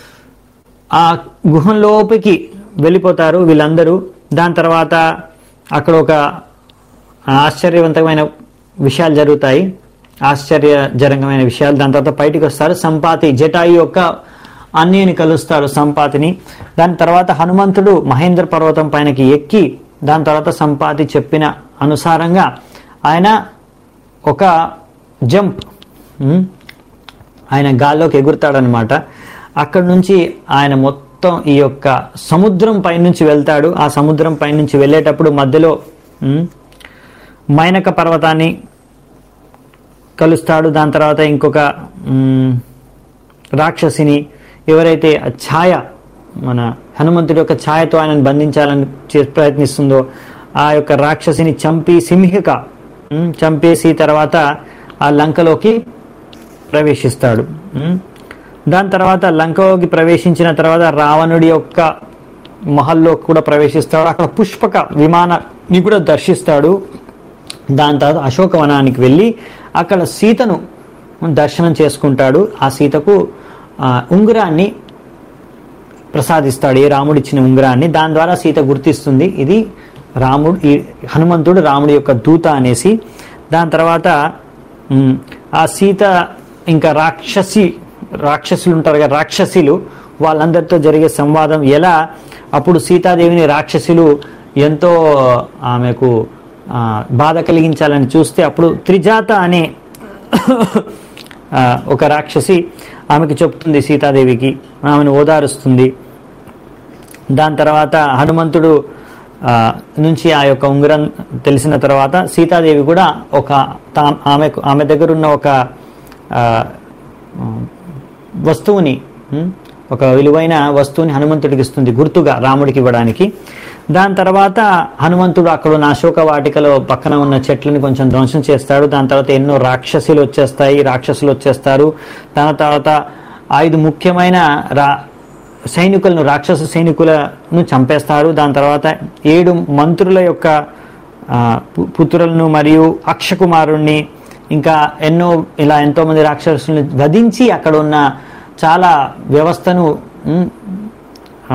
ఆ గుహం లోపలికి వెళ్ళిపోతారు వీళ్ళందరూ దాని తర్వాత అక్కడ ఒక ఆశ్చర్యవంతమైన విషయాలు జరుగుతాయి ఆశ్చర్యజనకమైన విషయాలు దాని తర్వాత బయటికి వస్తారు సంపాతి జటాయు యొక్క అన్నయ్యని కలుస్తారు సంపాతిని దాని తర్వాత హనుమంతుడు మహేంద్ర పర్వతం పైనకి ఎక్కి దాని తర్వాత సంపాతి చెప్పిన అనుసారంగా ఆయన ఒక జంప్ ఉమ్, ఆయన గాల్లోకి ఎగురుతాడనమాట అక్కడ నుంచి ఆయన మొత్తం ఈ యొక్క సముద్రం పైనుంచి వెళ్తాడు ఆ సముద్రం పైనుంచి వెళ్ళేటప్పుడు మధ్యలో ఉమ్, మైనక పర్వతాన్ని కలుస్తాడు దాని తర్వాత ఇంకొక ఉమ్, రాక్షసిని ఎవరైతే ఆ ఛాయ మన హనుమంతుడి యొక్క ఛాయతో ఆయనను బంధించాలని చే- ప్రయత్నిస్తుందో ఆ యొక్క రాక్షసిని చంపి సింహిక ఉమ్, చంపేసి తర్వాత ఆ లంకలోకి ప్రవేశిస్తాడు ఉమ్. దాని తర్వాత లంకలోకి ప్రవేశించిన తర్వాత రావణుడి యొక్క మహల్లో కూడా ప్రవేశిస్తాడు అక్కడ పుష్పక విమానాన్ని కూడా దర్శిస్తాడు దాని తర్వాత అశోకవనానికి వెళ్ళి అక్కడ సీతను దర్శనం చేసుకుంటాడు ఆ సీతకు ఆ, ఉంగరాన్ని ప్రసాదిస్తాడు ఏ రాముడు ఇచ్చిన ఉంగరాన్ని దాని ద్వారా సీత గుర్తిస్తుంది ఇది రాముడు ఈ హనుమంతుడు రాముడి యొక్క దూత అనేసి దాని తర్వాత ఉమ్, ఆ సీత ఇంకా రాక్షసి రాక్షసులు ఉంటారు కదా రాక్షసులు వాళ్ళందరితో జరిగే సంవాదం ఎలా అప్పుడు సీతాదేవిని రాక్షసులు ఎంతో ఆమెకు ఆ, బాధ కలిగించాలని చూస్తే అప్పుడు త్రిజాత అనే ఆ, ఒక రాక్షసి ఆమెకు చెప్తుంది సీతాదేవికి ఆమెను ఓదారుస్తుంది దాని తర్వాత హనుమంతుడు ఆ, నుంచి ఆ యొక్క ఉంగరం తెలిసిన తర్వాత సీతాదేవి కూడా ఒక తా- ఆమె ఆమె దగ్గర ఉన్న ఒక ఆ, వస్తువుని ఉం, ఒక విలువైన వస్తువుని హనుమంతుడికి ఇస్తుంది గుర్తుగా రాముడికి ఇవ్వడానికి దాని తర్వాత హనుమంతుడు అక్కడ ఉన్న అశోక వాటికలో పక్కన ఉన్న చెట్లని కొంచెం ధ్వంసం చేస్తాడు దాని తర్వాత ఎన్నో రాక్షసులు వచ్చేస్తాయి రాక్షసులు వచ్చేస్తారు దాని తర్వాత ఐదు ముఖ్యమైన రా సైనికులను రాక్షస సైనికులను చంపేస్తారు దాని తర్వాత ఏడు మంత్రుల యొక్క ఆ, పు- పుత్రులను మరియు అక్షకుమారుణ్ణి ఇంకా ఎన్నో ఇలా ఎంతో మంది రాక్షసులను వధించి అక్కడ ఉన్న చాలా వ్యవస్థను ఉమ్, ఆ,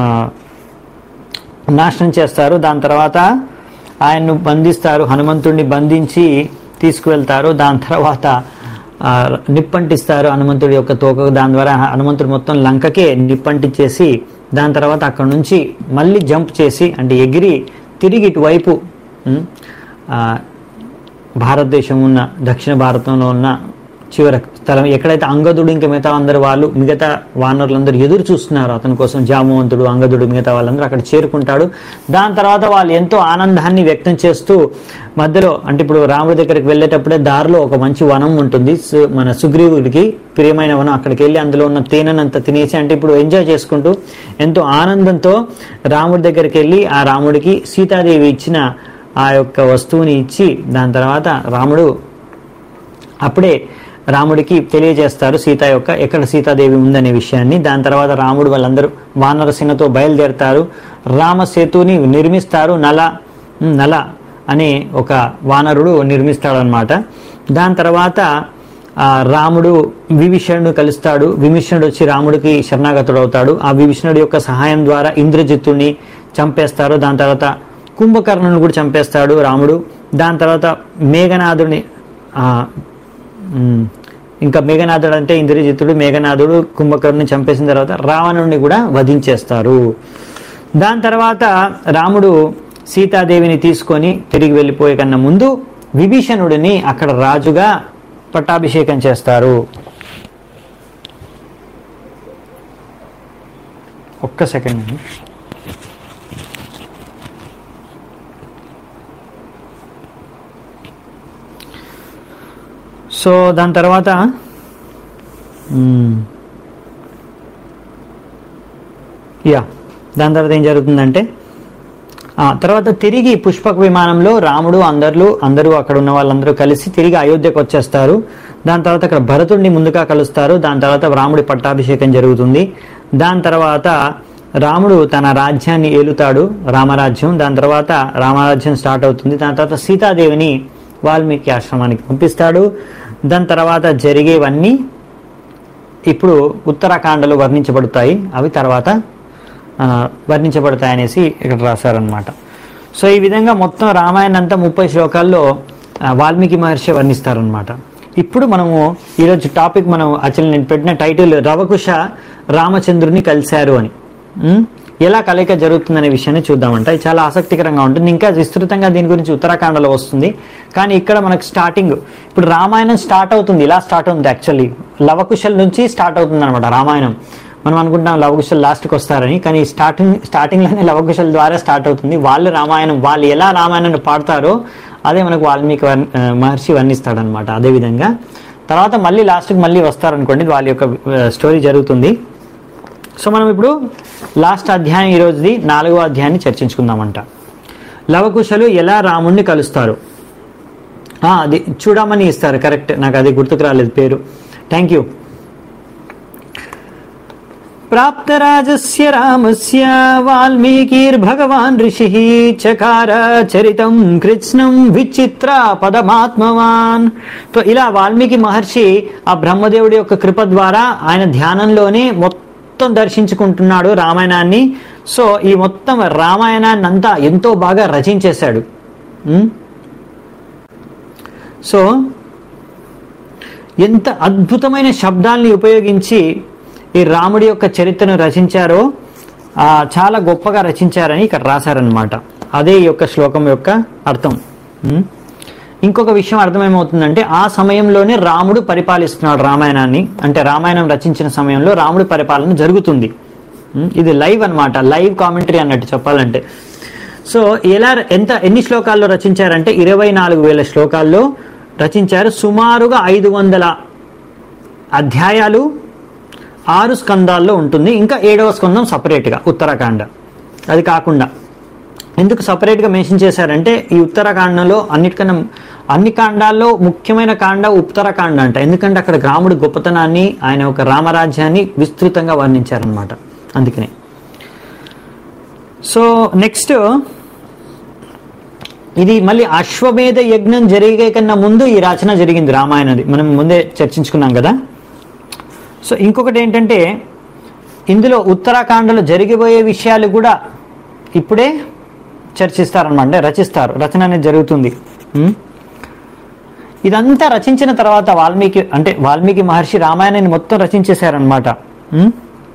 నాశనం చేస్తారు దాని తర్వాత ఆయన్ను బంధిస్తారు హనుమంతుడిని బంధించి తీసుకువెళ్తారు దాని తర్వాత ఆ, నిప్పంటిస్తారు హనుమంతుడి యొక్క తోక దాని ద్వారా హనుమంతుడు మొత్తం లంకకే నిప్పంటించేసి దాని తర్వాత అక్కడ నుంచి మళ్ళీ జంప్ చేసి అంటే ఎగిరి తిరిగి ఇటువైపు ఉమ్, ఆ, భారతదేశం ఉన్న దక్షిణ భారతంలో ఉన్న చివర స్థలం ఎక్కడైతే అంగదుడు ఇంకా మిగతా అందరు వాళ్ళు మిగతా వానరులందరూ ఎదురు చూస్తున్నారు అతని కోసం జామవంతుడు అంగదుడు మిగతా వాళ్ళందరూ అక్కడ చేరుకుంటాడు దాని తర్వాత వాళ్ళు ఎంతో ఆనందాన్ని వ్యక్తం చేస్తూ మధ్యలో అంటే ఇప్పుడు రాముడి దగ్గరికి వెళ్ళేటప్పుడే దారిలో ఒక మంచి వనం ఉంటుంది సు- మన సుగ్రీవుడికి ప్రియమైన వనం అక్కడికి వెళ్ళి అందులో ఉన్న తేనెనంత తినేసి అంటే ఇప్పుడు ఎంజాయ్ చేసుకుంటూ ఎంతో ఆనందంతో రాముడి దగ్గరికి వెళ్ళి ఆ రాముడికి సీతాదేవి ఇచ్చిన ఆ యొక్క వస్తువుని ఇచ్చి దాని తర్వాత రాముడు అప్పుడే రాముడికి తెలియజేస్తారు సీత యొక్క ఎక్కడ సీతాదేవి ఉందనే విషయాన్ని దాని తర్వాత రాముడు వాళ్ళందరూ వానరసేనతో బయలుదేరతారు రామ సేతుని నిర్మిస్తారు నల నల అనే ఒక వానరుడు నిర్మిస్తాడనమాట దాని తర్వాత ఆ రాముడు విభీషణుడు కలుస్తాడు విభీషణుడు వచ్చి రాముడికి శరణాగతుడు అవుతాడు ఆ విభీషణుడి యొక్క సహాయం ద్వారా ఇంద్రజిత్తుని చంపేస్తారు దాని తర్వాత కుంభకర్ణుని కూడా చంపేస్తాడు రాముడు దాని తర్వాత మేఘనాథుని ఆ, ఉమ్, ఇంకా మేఘనాథుడు అంటే ఇంద్రజిత్తుడు మేఘనాథుడు కుంభకర్ణుని చంపేసిన తర్వాత రావణుడిని కూడా వధించేస్తారు దాని తర్వాత రాముడు సీతాదేవిని తీసుకొని తిరిగి వెళ్ళిపోయే కన్నా ముందు విభీషణుడిని అక్కడ రాజుగా పట్టాభిషేకం చేస్తారు ఒక్క సెకండ్ అండి సో దాని తర్వాత మ్మ్. యా దాని తర్వాత ఏం జరుగుతుందంటే ఆ తర్వాత తిరిగి పుష్పక విమానంలో రాముడు అందరు అందరూ అక్కడ ఉన్న వాళ్ళందరూ కలిసి తిరిగి అయోధ్యకు వచ్చేస్తారు దాని తర్వాత అక్కడ భరతుడిని ముందుగా కలుస్తారు దాని తర్వాత రాముడి పట్టాభిషేకం జరుగుతుంది దాని తర్వాత రాముడు తన రాజ్యాన్ని ఏలుతాడు రామరాజ్యం దాని తర్వాత రామరాజ్యం స్టార్ట్ అవుతుంది దాని తర్వాత సీతాదేవిని వాల్మీకి ఆశ్రమానికి పంపిస్తాడు దాని తర్వాత జరిగేవన్నీ ఇప్పుడు ఉత్తరాఖండలో వర్ణించబడతాయి అవి తర్వాత ఆ, వర్ణించబడతాయి అనేసి ఇక్కడ రాశారనమాట సో ఈ విధంగా మొత్తం రామాయణం అంతా ముప్పై శ్లోకాల్లో ఆ, వాల్మీకి మహర్షి వర్ణిస్తారనమాట ఇప్పుడు మనము ఈరోజు టాపిక్ మనం అసలు నేను పెట్టిన టైటిల్ రవకుశ రామచంద్రుని కలిశారు అని ఉం? ఎలా కలయిక జరుగుతుందనే విషయాన్ని చూద్దామంట ఇది చాలా ఆసక్తికరంగా ఉంటుంది ఇంకా విస్తృతంగా దీని గురించి ఉత్తరాఖండలో వస్తుంది కానీ ఇక్కడ మనకు స్టార్టింగ్ ఇప్పుడు రామాయణం స్టార్ట్ అవుతుంది ఇలా స్టార్ట్ అవుతుంది యాక్చువల్లీ లవకుశల్ నుంచి స్టార్ట్ అవుతుంది అనమాట రామాయణం మనం అనుకుంటాం లవకుశల్ లాస్ట్కి వస్తారని కానీ స్టార్టింగ్ స్టార్టింగ్లోనే లవకుశల్ ద్వారా స్టార్ట్ అవుతుంది వాళ్ళు రామాయణం వాళ్ళు ఎలా రామాయణాన్ని పాడతారో అదే మనకు వాల్మీకి వర్ణ- ఆ, మహర్షి వర్ణిస్తాడనమాట అదే విధంగా తర్వాత మళ్ళీ లాస్ట్కి మళ్ళీ వస్తారనుకోండి వాళ్ళ యొక్క స్టోరీ జరుగుతుంది సో మనం ఇప్పుడు లాస్ట్ అధ్యాయం ఈ రోజుది నాలుగో అధ్యాయాన్ని చర్చించుకుందామంట లవకుశలు ఎలా రాముణ్ణి కలుస్తారు ఆ, అది చూడమని ఇస్తారు కరెక్ట్ నాకు అది గుర్తుకు రాలేదు పేరు థ్యాంక్ యూ ప్రాప్తరాజస్య రామస్య వాల్మీకిర్భగవాన్ ఋషి చకార చరితం కృత్స్నం విచిత్ర పదమాత్మవాన్ సో ఇలా వాల్మీకి మహర్షి ఆ బ్రహ్మదేవుడి యొక్క కృప ద్వారా ఆయన ధ్యానంలోనే మొత్తం దర్శించుకుంటున్నాడు రామాయణాన్ని సో ఈ మొత్తం రామాయణాన్ని అంతా ఎంతో బాగా రచించేశాడు ఉం? సో ఎంత అద్భుతమైన శబ్దాల్ని ఉపయోగించి ఈ రాముడి యొక్క చరిత్రను రచించారో ఆ, చాలా గొప్పగా రచించారని ఇక్కడ రాశారనమాట అదే ఈ యొక్క శ్లోకం యొక్క అర్థం ఉం? ఇంకొక విషయం అర్థమేమవుతుందంటే ఆ సమయంలోనే రాముడు పరిపాలిస్తున్నాడు రామాయణాన్ని అంటే రామాయణం రచించిన సమయంలో రాముడి పరిపాలన జరుగుతుంది ఉం? ఇది లైవ్ అన్నమాట లైవ్ కామెంటరీ అన్నట్టు చెప్పాలంటే సో ఎలా ఎంత ఎన్ని శ్లోకాల్లో రచించారంటే ఇరవై నాలుగు వేల శ్లోకాల్లో రచించారు సుమారుగా ఐదు వందల అధ్యాయాలు ఆరు స్కందాల్లో ఉంటుంది ఇంకా ఏడవ స్కందం సపరేట్గా ఉత్తరాఖండ అది కాకుండా ఎందుకు సపరేట్గా మెన్షన్ చేశారంటే ఈ ఉత్తరాఖండంలో అన్నిటికన్నా అన్ని కాండాల్లో ముఖ్యమైన కాండ ఉత్తరాఖండ అంట ఎందుకంటే అక్కడ రాముడి గొప్పతనాన్ని ఆయన ఒక రామరాజ్యాన్ని విస్తృతంగా వర్ణించారనమాట అందుకనే సో నెక్స్ట్ ఇది మళ్ళీ అశ్వమేధ యజ్ఞం జరిగే కన్నా ముందు ఈ రచన జరిగింది రామాయణది మనం ముందే చర్చించుకున్నాం కదా సో ఇంకొకటి ఏంటంటే ఇందులో ఉత్తరాఖండలో జరిగిపోయే విషయాలు కూడా ఇప్పుడే చర్చిస్తారనమాట అంటే రచిస్తారు రచన అనేది జరుగుతుంది ఉం? ఇదంతా రచించిన తర్వాత వాల్మీకి అంటే వాల్మీకి మహర్షి రామాయణాన్ని మొత్తం రచించేశారనమాట ఉం?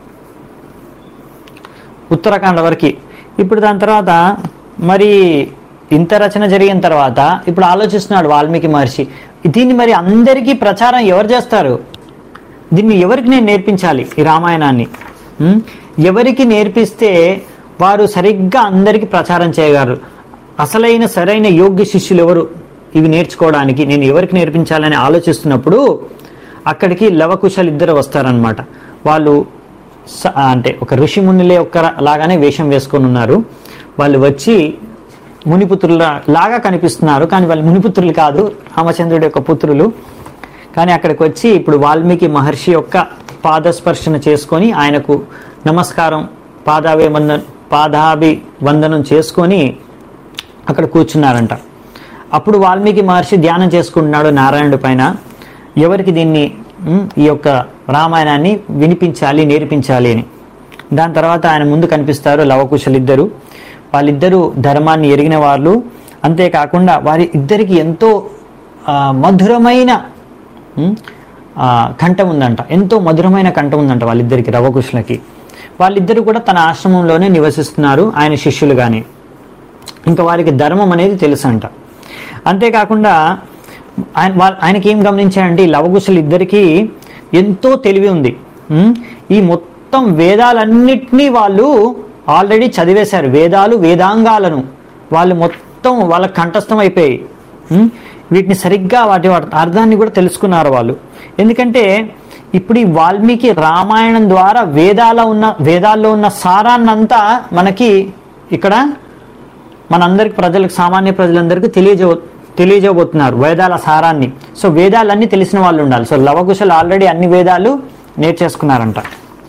ఉత్తరాఖండ వరకు ఇప్పుడు దాని తర్వాత మరి ఇంత రచన జరిగిన తర్వాత ఇప్పుడు ఆలోచిస్తున్నాడు వాల్మీకి మహర్షి దీన్ని మరి అందరికీ ప్రచారం ఎవరు చేస్తారు దీన్ని ఎవరికి నేను నేర్పించాలి ఈ రామాయణాన్ని ఉం? ఎవరికి నేర్పిస్తే వారు సరిగ్గా అందరికీ ప్రచారం చేయగలరు అసలైన సరైన యోగ్య శిష్యులు ఎవరు ఇవి నేర్చుకోవడానికి నేను ఎవరికి నేర్పించాలని ఆలోచిస్తున్నప్పుడు అక్కడికి లవకుశలు ఇద్దరు వస్తారనమాట వాళ్ళు స- అంటే ఒక ఋషి మునిలే ఒక్క లాగానే వేషం వేసుకొని ఉన్నారు వాళ్ళు వచ్చి మునిపుత్రుల లాగా కనిపిస్తున్నారు కానీ వాళ్ళు మునిపుత్రులు కాదు రామచంద్రుడి యొక్క పుత్రులు కానీ అక్కడికి వచ్చి ఇప్పుడు వాల్మీకి మహర్షి యొక్క పాదస్పర్శన చేసుకొని ఆయనకు నమస్కారం పాదాభి వందన పాదాభి వందనం చేసుకొని అక్కడ కూర్చున్నారంట అప్పుడు వాల్మీకి మహర్షి ధ్యానం చేసుకుంటున్నాడు నారాయణుడి పైన ఎవరికి దీన్ని ఉమ్, ఈ యొక్క రామాయణాన్ని వినిపించాలి నేర్పించాలి అని దాని తర్వాత ఆయన ముందు కనిపిస్తారు లవకుశలిద్దరు వాళ్ళిద్దరూ ధర్మాన్ని ఎరిగిన వాళ్ళు అంతేకాకుండా వారి ఇద్దరికి ఎంతో ఆ, మధురమైన ఉమ్, ఆ, కంఠం ఉందంట ఎంతో మధురమైన కంఠం ఉందంట వాళ్ళిద్దరికి రవకుశులకి వాళ్ళిద్దరు కూడా తన ఆశ్రమంలోనే నివసిస్తున్నారు ఆయన శిష్యులుగానే ఇంకా వారికి ధర్మం అనేది తెలుసు అంట అంతేకాకుండా ఆయన వాళ్ళ ఆయనకి ఏం గమనించాడంటే ఈ లవకుశులు ఇద్దరికి ఎంతో తెలివి ఉంది ఉం? ఈ మొత్తం వేదాలన్నిటినీ వాళ్ళు ఆల్రెడీ చదివేశారు వేదాలు వేదాంగాలను వాళ్ళు మొత్తం వాళ్ళ కంఠస్థం అయిపోయాయి ఉం? వీటిని సరిగ్గా వాటి వాటి అర్థాన్ని కూడా తెలుసుకున్నారు వాళ్ళు ఎందుకంటే ఇప్పుడు ఈ వాల్మీకి రామాయణం ద్వారా వేదాల ఉన్న వేదాల్లో ఉన్న సారాన్నంతా మనకి ఇక్కడ మనందరికి ప్రజలకు సామాన్య ప్రజలందరికీ తెలియజే తెలియజేయబోతున్నారు వేదాల సారాన్ని సో వేదాలన్నీ తెలిసిన వాళ్ళు ఉండాలి సో లవకుశలు ఆల్రెడీ అన్ని వేదాలు నేర్చేసుకున్నారంట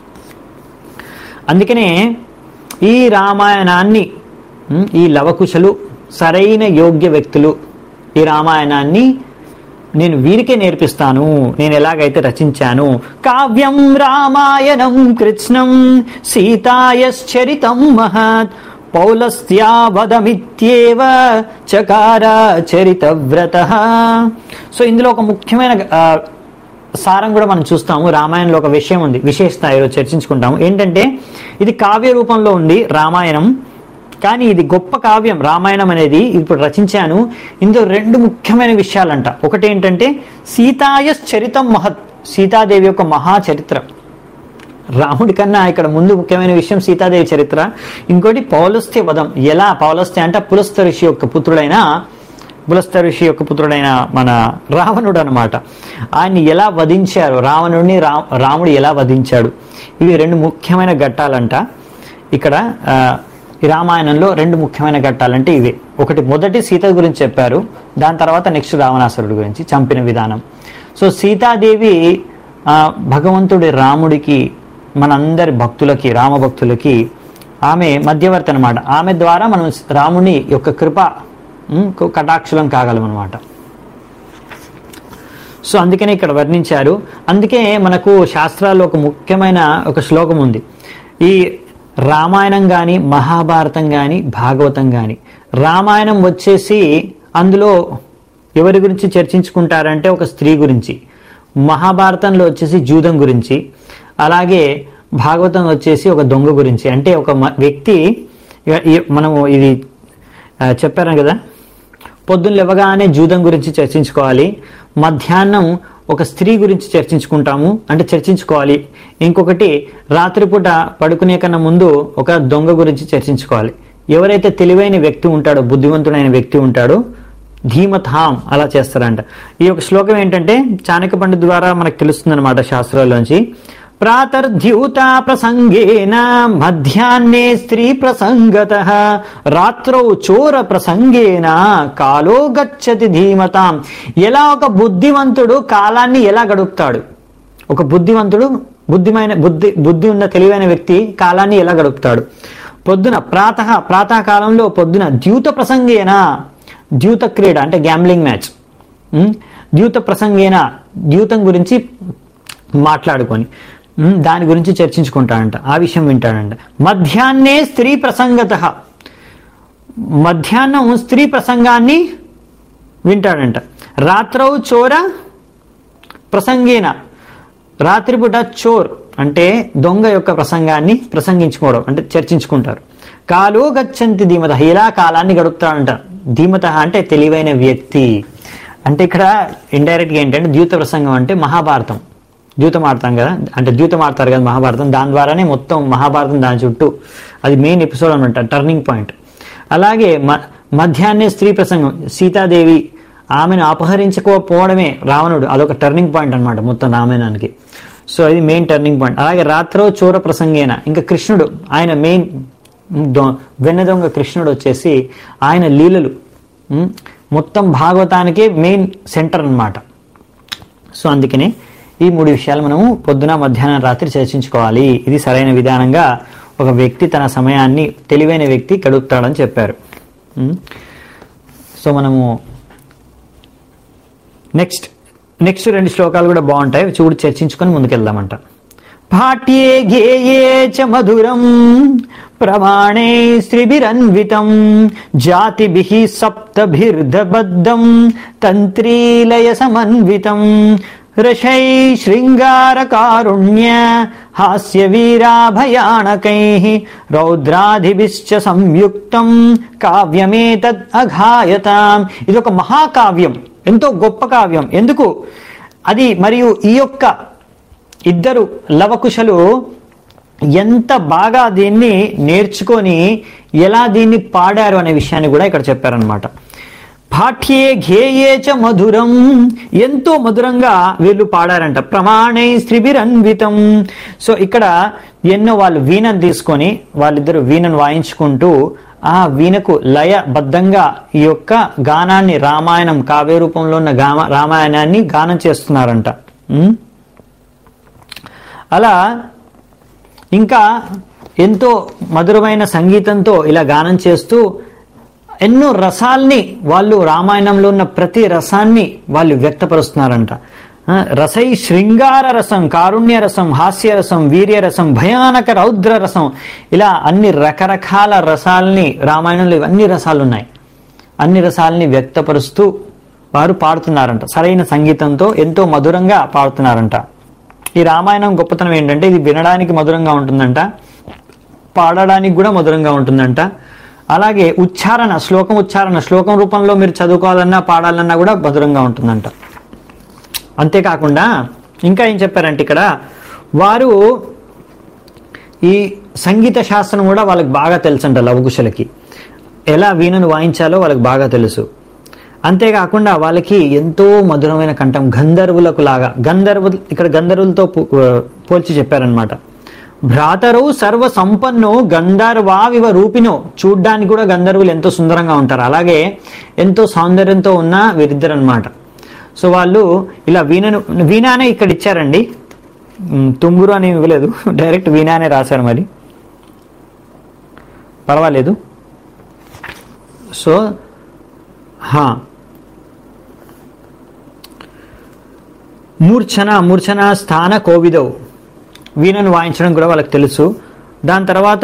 అందుకనే ఈ రామాయణాన్ని ఉమ్, ఈ లవకుశలు సరైన యోగ్య వ్యక్తులు ఈ రామాయణాన్ని నేను వీరికే నేర్పిస్తాను నేను ఎలాగైతే రచించాను కావ్యం రామాయణం కృష్ణం సీతాయశ్చరితం మహత్ పౌలస్త్యావదమిత్యేవ చకార చరితవ్రత సో ఇందులో ఒక ముఖ్యమైన ఆ, సారం కూడా మనం చూస్తాము రామాయణంలో ఒక విషయం ఉంది విశేష స్థాయిలో చర్చించుకుంటాము ఏంటంటే ఇది కావ్య రూపంలో ఉంది రామాయణం కానీ ఇది గొప్ప కావ్యం రామాయణం అనేది ఇప్పుడు రచించాను ఇందులో రెండు ముఖ్యమైన విషయాలంట ఒకటి ఏంటంటే సీతాయ చరితం మహత్ సీతాదేవి యొక్క మహా చరిత్ర రాముడి కన్నా ఇక్కడ ముందు ముఖ్యమైన విషయం సీతాదేవి చరిత్ర ఇంకోటి పౌలస్త్య వధం ఎలా పౌలస్త్య అంటే పులస్త ఋషి యొక్క పుత్రుడైన పులస్త ఋషి యొక్క పుత్రుడైన మన రావణుడు అనమాట ఆయన్ని ఎలా వధించారు రావణుడిని రా రాముడు ఎలా వధించాడు ఇవి రెండు ముఖ్యమైన ఘట్టాలంట ఇక్కడ ఆ, ఈ రామాయణంలో రెండు ముఖ్యమైన ఘట్టాలంటే ఇవే ఒకటి మొదటి సీత గురించి చెప్పారు దాని తర్వాత నెక్స్ట్ రావణాసురుడు గురించి చంపిన విధానం సో సీతాదేవి ఆ, భగవంతుడి రాముడికి మనందరి భక్తులకి రామ భక్తులకి ఆమె మధ్యవర్తి అనమాట ఆమె ద్వారా మనం రాముని యొక్క కృప ఉమ్, కటాక్షులం కాగలం అనమాట సో అందుకనే ఇక్కడ వర్ణించారు అందుకే మనకు శాస్త్రాల్లో ఒక ముఖ్యమైన ఒక శ్లోకం ఉంది ఈ రామాయణం కానీ మహాభారతం కానీ భాగవతం కానీ రామాయణం వచ్చేసి అందులో ఎవరి గురించి చర్చించుకుంటారంటే ఒక స్త్రీ గురించి మహాభారతంలో వచ్చేసి జూదం గురించి అలాగే భాగవతం వచ్చేసి ఒక దొంగ గురించి అంటే ఒక మ- వ్యక్తి ఇక- ఈ- మనము ఇది ఆ, చెప్పాను కదా పొద్దున్న లేవగానే జూదం గురించి చర్చించుకోవాలి మధ్యాహ్నం ఒక స్త్రీ గురించి చర్చించుకుంటాము అంటే చర్చించుకోవాలి ఇంకొకటి రాత్రిపూట పడుకునే కన్నా ముందు ఒక దొంగ గురించి చర్చించుకోవాలి ఎవరైతే తెలివైన వ్యక్తి ఉంటాడో బుద్ధివంతుడైన వ్యక్తి ఉంటాడో ధీమతాం అలా చేస్తారంట ఈ యొక్క శ్లోకం ఏంటంటే చాణక్య పండిత్ ద్వారా మనకు తెలుస్తుంది అనమాట శాస్త్రాల్లోంచి ప్రాతర్ద్యూత ప్రసంగేన మధ్యాహ్నే స్త్రీ ప్రసంగత రాత్రౌ చోర ప్రసంగేన కాలో గచ్చతి ధీమతాం ఎలా ఒక బుద్ధివంతుడు కాలాన్ని ఎలా గడుపుతాడు ఒక బుద్ధివంతుడు బుద్ధిమైన బుద్ధి బుద్ధి ఉన్న తెలివైన వ్యక్తి కాలాన్ని ఎలా గడుపుతాడు పొద్దున ప్రాతః ప్రాతకాలంలో పొద్దున ద్యూత ప్రసంగేన ద్యూత క్రీడ అంటే గ్యాంబ్లింగ్ మ్యాచ్ ఉమ్, ద్యూత ప్రసంగేన ద్యూతం గురించి మాట్లాడుకొని ఉమ్, దాని గురించి చర్చించుకుంటాడంట ఆ విషయం వింటాడంట మధ్యాహ్నే స్త్రీ ప్రసంగత మధ్యాహ్నం స్త్రీ ప్రసంగాన్ని వింటాడంట రాత్రవు చోర ప్రసంగేన రాత్రిపూట చోర్ అంటే దొంగ యొక్క ప్రసంగాన్ని ప్రసంగించుకోవడం అంటే చర్చించుకుంటారు కాలో గచ్చంతి ధీమత ఇలా కాలాన్ని గడుపుతాడంట ధీమత అంటే తెలివైన వ్యక్తి అంటే ఇక్కడ ఇండైరెక్ట్గా ఏంటంటే ద్యూత ప్రసంగం అంటే మహాభారతం ద్యూతం ఆడతాం కదా అంటే ద్యూతం ఆడతారు కదా మహాభారతం దాని ద్వారానే మొత్తం మహాభారతం దాని చుట్టూ అది మెయిన్ ఎపిసోడ్ అనమాట టర్నింగ్ పాయింట్ అలాగే మ మధ్యాహ్నే స్త్రీ ప్రసంగం సీతాదేవి ఆమెను అపహరించుకోకపోవడమే రావణుడు అదొక టర్నింగ్ పాయింట్ అనమాట మొత్తం రామాయణానికి సో ఇది మెయిన్ టర్నింగ్ పాయింట్ అలాగే రాత్రో చోర ప్రసంగేన ఇంకా కృష్ణుడు ఆయన మెయిన్ దొ- వెన్న దొంగ కృష్ణుడు వచ్చేసి ఆయన లీలలు ఉమ్, మొత్తం భాగవతానికే మెయిన్ సెంటర్ అన్నమాట సో అందుకనే ఈ మూడు విషయాలు మనము పొద్దున మధ్యాహ్నం రాత్రి చర్చించుకోవాలి ఇది సరైన విధానంగా ఒక వ్యక్తి తన సమయాన్ని తెలివైన వ్యక్తి గడుపుతాడని చెప్పారు ఉమ్. సో మనము నెక్స్ట్ నెక్స్ట్ రెండు శ్లోకాలు కూడా బాగుంటాయి అవి చూడు చర్చించుకొని ముందుకెళ్దామంట పాఠ్యే గేయే చ మధురం ప్రమాణే స్త్రిభిరన్వితం జాతిభిః సప్తభిర్ధబద్ధం తంత్రీలయ సమన్వితం రషై శృంగారకారుణ్య హాస్య వీరాభయానకైః రౌద్రాదిభిశ్చ సంయుక్తం కావ్యమేతద్ అఘాయతాం ఇది ఒక మహాకావ్యం ఎంతో గొప్ప కావ్యం ఎందుకు అది మరియు ఈ యొక్క ఇద్దరు లవకుశలు ఎంత బాగా దీన్ని నేర్చుకొని ఎలా దీన్ని పాడారు అనే విషయాన్ని కూడా ఇక్కడ చెప్పారనమాట పాఠ్యే ఘేయే చ మధురం ఎంతో మధురంగా వీళ్ళు పాడారంట ప్రమాణై స్త్రిభిరన్వితం సో ఇక్కడ ఎన్నో వాళ్ళు వీణను తీసుకొని వాళ్ళిద్దరు వీణను వాయించుకుంటూ ఆ వీణకు లయబద్ధంగా ఈ యొక్క గానాన్ని రామాయణం కావ్య రూపంలో ఉన్న గామ రామాయణాన్ని గానం చేస్తున్నారంట ఉం? అలా ఇంకా ఎంతో మధురమైన సంగీతంతో ఇలా గానం చేస్తూ ఎన్నో రసాల్ని వాళ్ళు రామాయణంలో ఉన్న ప్రతి రసాన్ని వాళ్ళు వ్యక్తపరుస్తున్నారంట ఆ, రసై శృంగార రసం కారుణ్య రసం హాస్య రసం వీర్య రసం భయానక రౌద్ర రసం ఇలా అన్ని రకరకాల రసాల్ని రామాయణంలో అన్ని రసాలు ఉన్నాయి అన్ని రసాల్ని వ్యక్తపరుస్తూ వారు పాడుతున్నారంట సరైన సంగీతంతో ఎంతో మధురంగా పాడుతున్నారంట ఈ రామాయణం గొప్పతనం ఏంటంటే ఇది వినడానికి మధురంగా ఉంటుందంట పాడడానికి కూడా మధురంగా ఉంటుందంట అలాగే ఉచ్చారణ శ్లోకం ఉచ్చారణ శ్లోకం రూపంలో మీరు చదువుకోవాలన్నా పాడాలన్నా కూడా మధురంగా ఉంటుందంట అంతేకాకుండా ఇంకా ఏం చెప్పారంటే ఇక్కడ వారు ఈ సంగీత శాస్త్రం కూడా వాళ్ళకి బాగా తెలుసంట లవకుశలకి ఎలా వీణను వాయించాలో వాళ్ళకి బాగా తెలుసు అంతేకాకుండా వాళ్ళకి ఎంతో మధురమైన కంఠం గంధర్వులకు లాగా గంధర్వు ఇక్కడ గంధర్వులతో పో- పోల్చి చెప్పారనమాట భ్రాతరు సర్వ సంపన్నో గంధర్వావివ రూపినో చూడ్డానికి కూడా గంధర్వులు ఎంతో సుందరంగా ఉంటారు అలాగే ఎంతో సౌందర్యంతో ఉన్న వీరిద్దరు అనమాట సో వాళ్ళు ఇలా వీణను వీణానే ఇక్కడ ఇచ్చారండి ఉమ్, తుంగురు అని ఇవ్వలేదు డైరెక్ట్ వీణానే రాశారు మరి పర్వాలేదు సో హా మూర్ఛన మూర్ఛన స్థాన కోవిదవ్ వీణను వాయించడం కూడా వాళ్ళకి తెలుసు దాని తర్వాత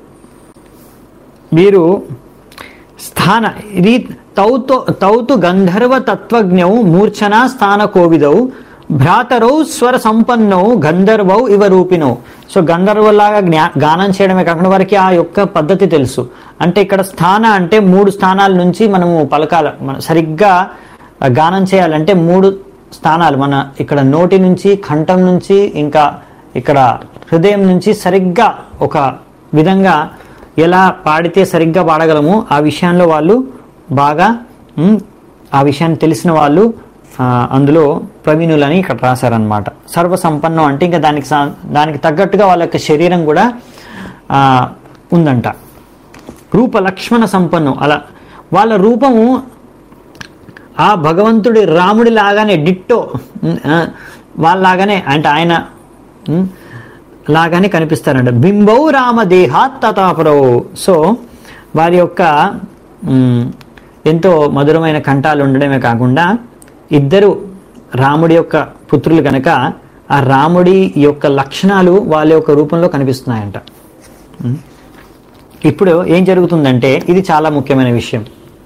మీరు స్థాన ఇది తౌతో తౌతు గంధర్వ తత్వజ్ఞౌ మూర్ఛన స్థాన కోవిదౌ భ్రాతరౌ స్వర సంపన్నౌ గంధర్వౌ ఇవ రూపినౌ సో గంధర్వలాగా జ్ఞా గానం చేయడమే కాకుండా వారికి ఆ యొక్క పద్ధతి తెలుసు అంటే ఇక్కడ స్థాన అంటే మూడు స్థానాల నుంచి మనము పలకాల మన సరిగ్గా గానం చేయాలంటే మూడు స్థానాలు మన ఇక్కడ నోటి నుంచి కంఠం నుంచి ఇంకా ఇక్కడ హృదయం నుంచి సరిగ్గా ఒక విధంగా ఎలా పాడితే సరిగ్గా పాడగలము ఆ విషయంలో వాళ్ళు బాగా ఉమ్, ఆ విషయాన్ని తెలిసిన వాళ్ళు ఆ, అందులో ప్రవీణులని ఇక్కడ రాశారనమాట సర్వసంపన్నం అంటే ఇంకా దానికి సా- దానికి తగ్గట్టుగా వాళ్ళ యొక్క శరీరం కూడా ఆ, ఉందంట రూప లక్ష్మణ సంపన్నం అలా వాళ్ళ రూపము ఆ భగవంతుడి రాముడి లాగానే డిట్టో ఉమ్, ఆ, వాళ్ళలాగానే అంటే ఆయన ఉమ్, లాగానే కనిపిస్తారంట బింబౌ రామ దేహాత్ తతాపరౌ సో వారి యొక్క ఉమ్, ఎంతో మధురమైన కంఠాలు ఉండడమే కాకుండా ఇద్దరు రాముడి యొక్క పుత్రులు కనుక ఆ రాముడి యొక్క లక్షణాలు వాళ్ళ యొక్క రూపంలో కనిపిస్తున్నాయంట ఉమ్. ఇప్పుడు ఏం జరుగుతుందంటే ఇది చాలా ముఖ్యమైన విషయం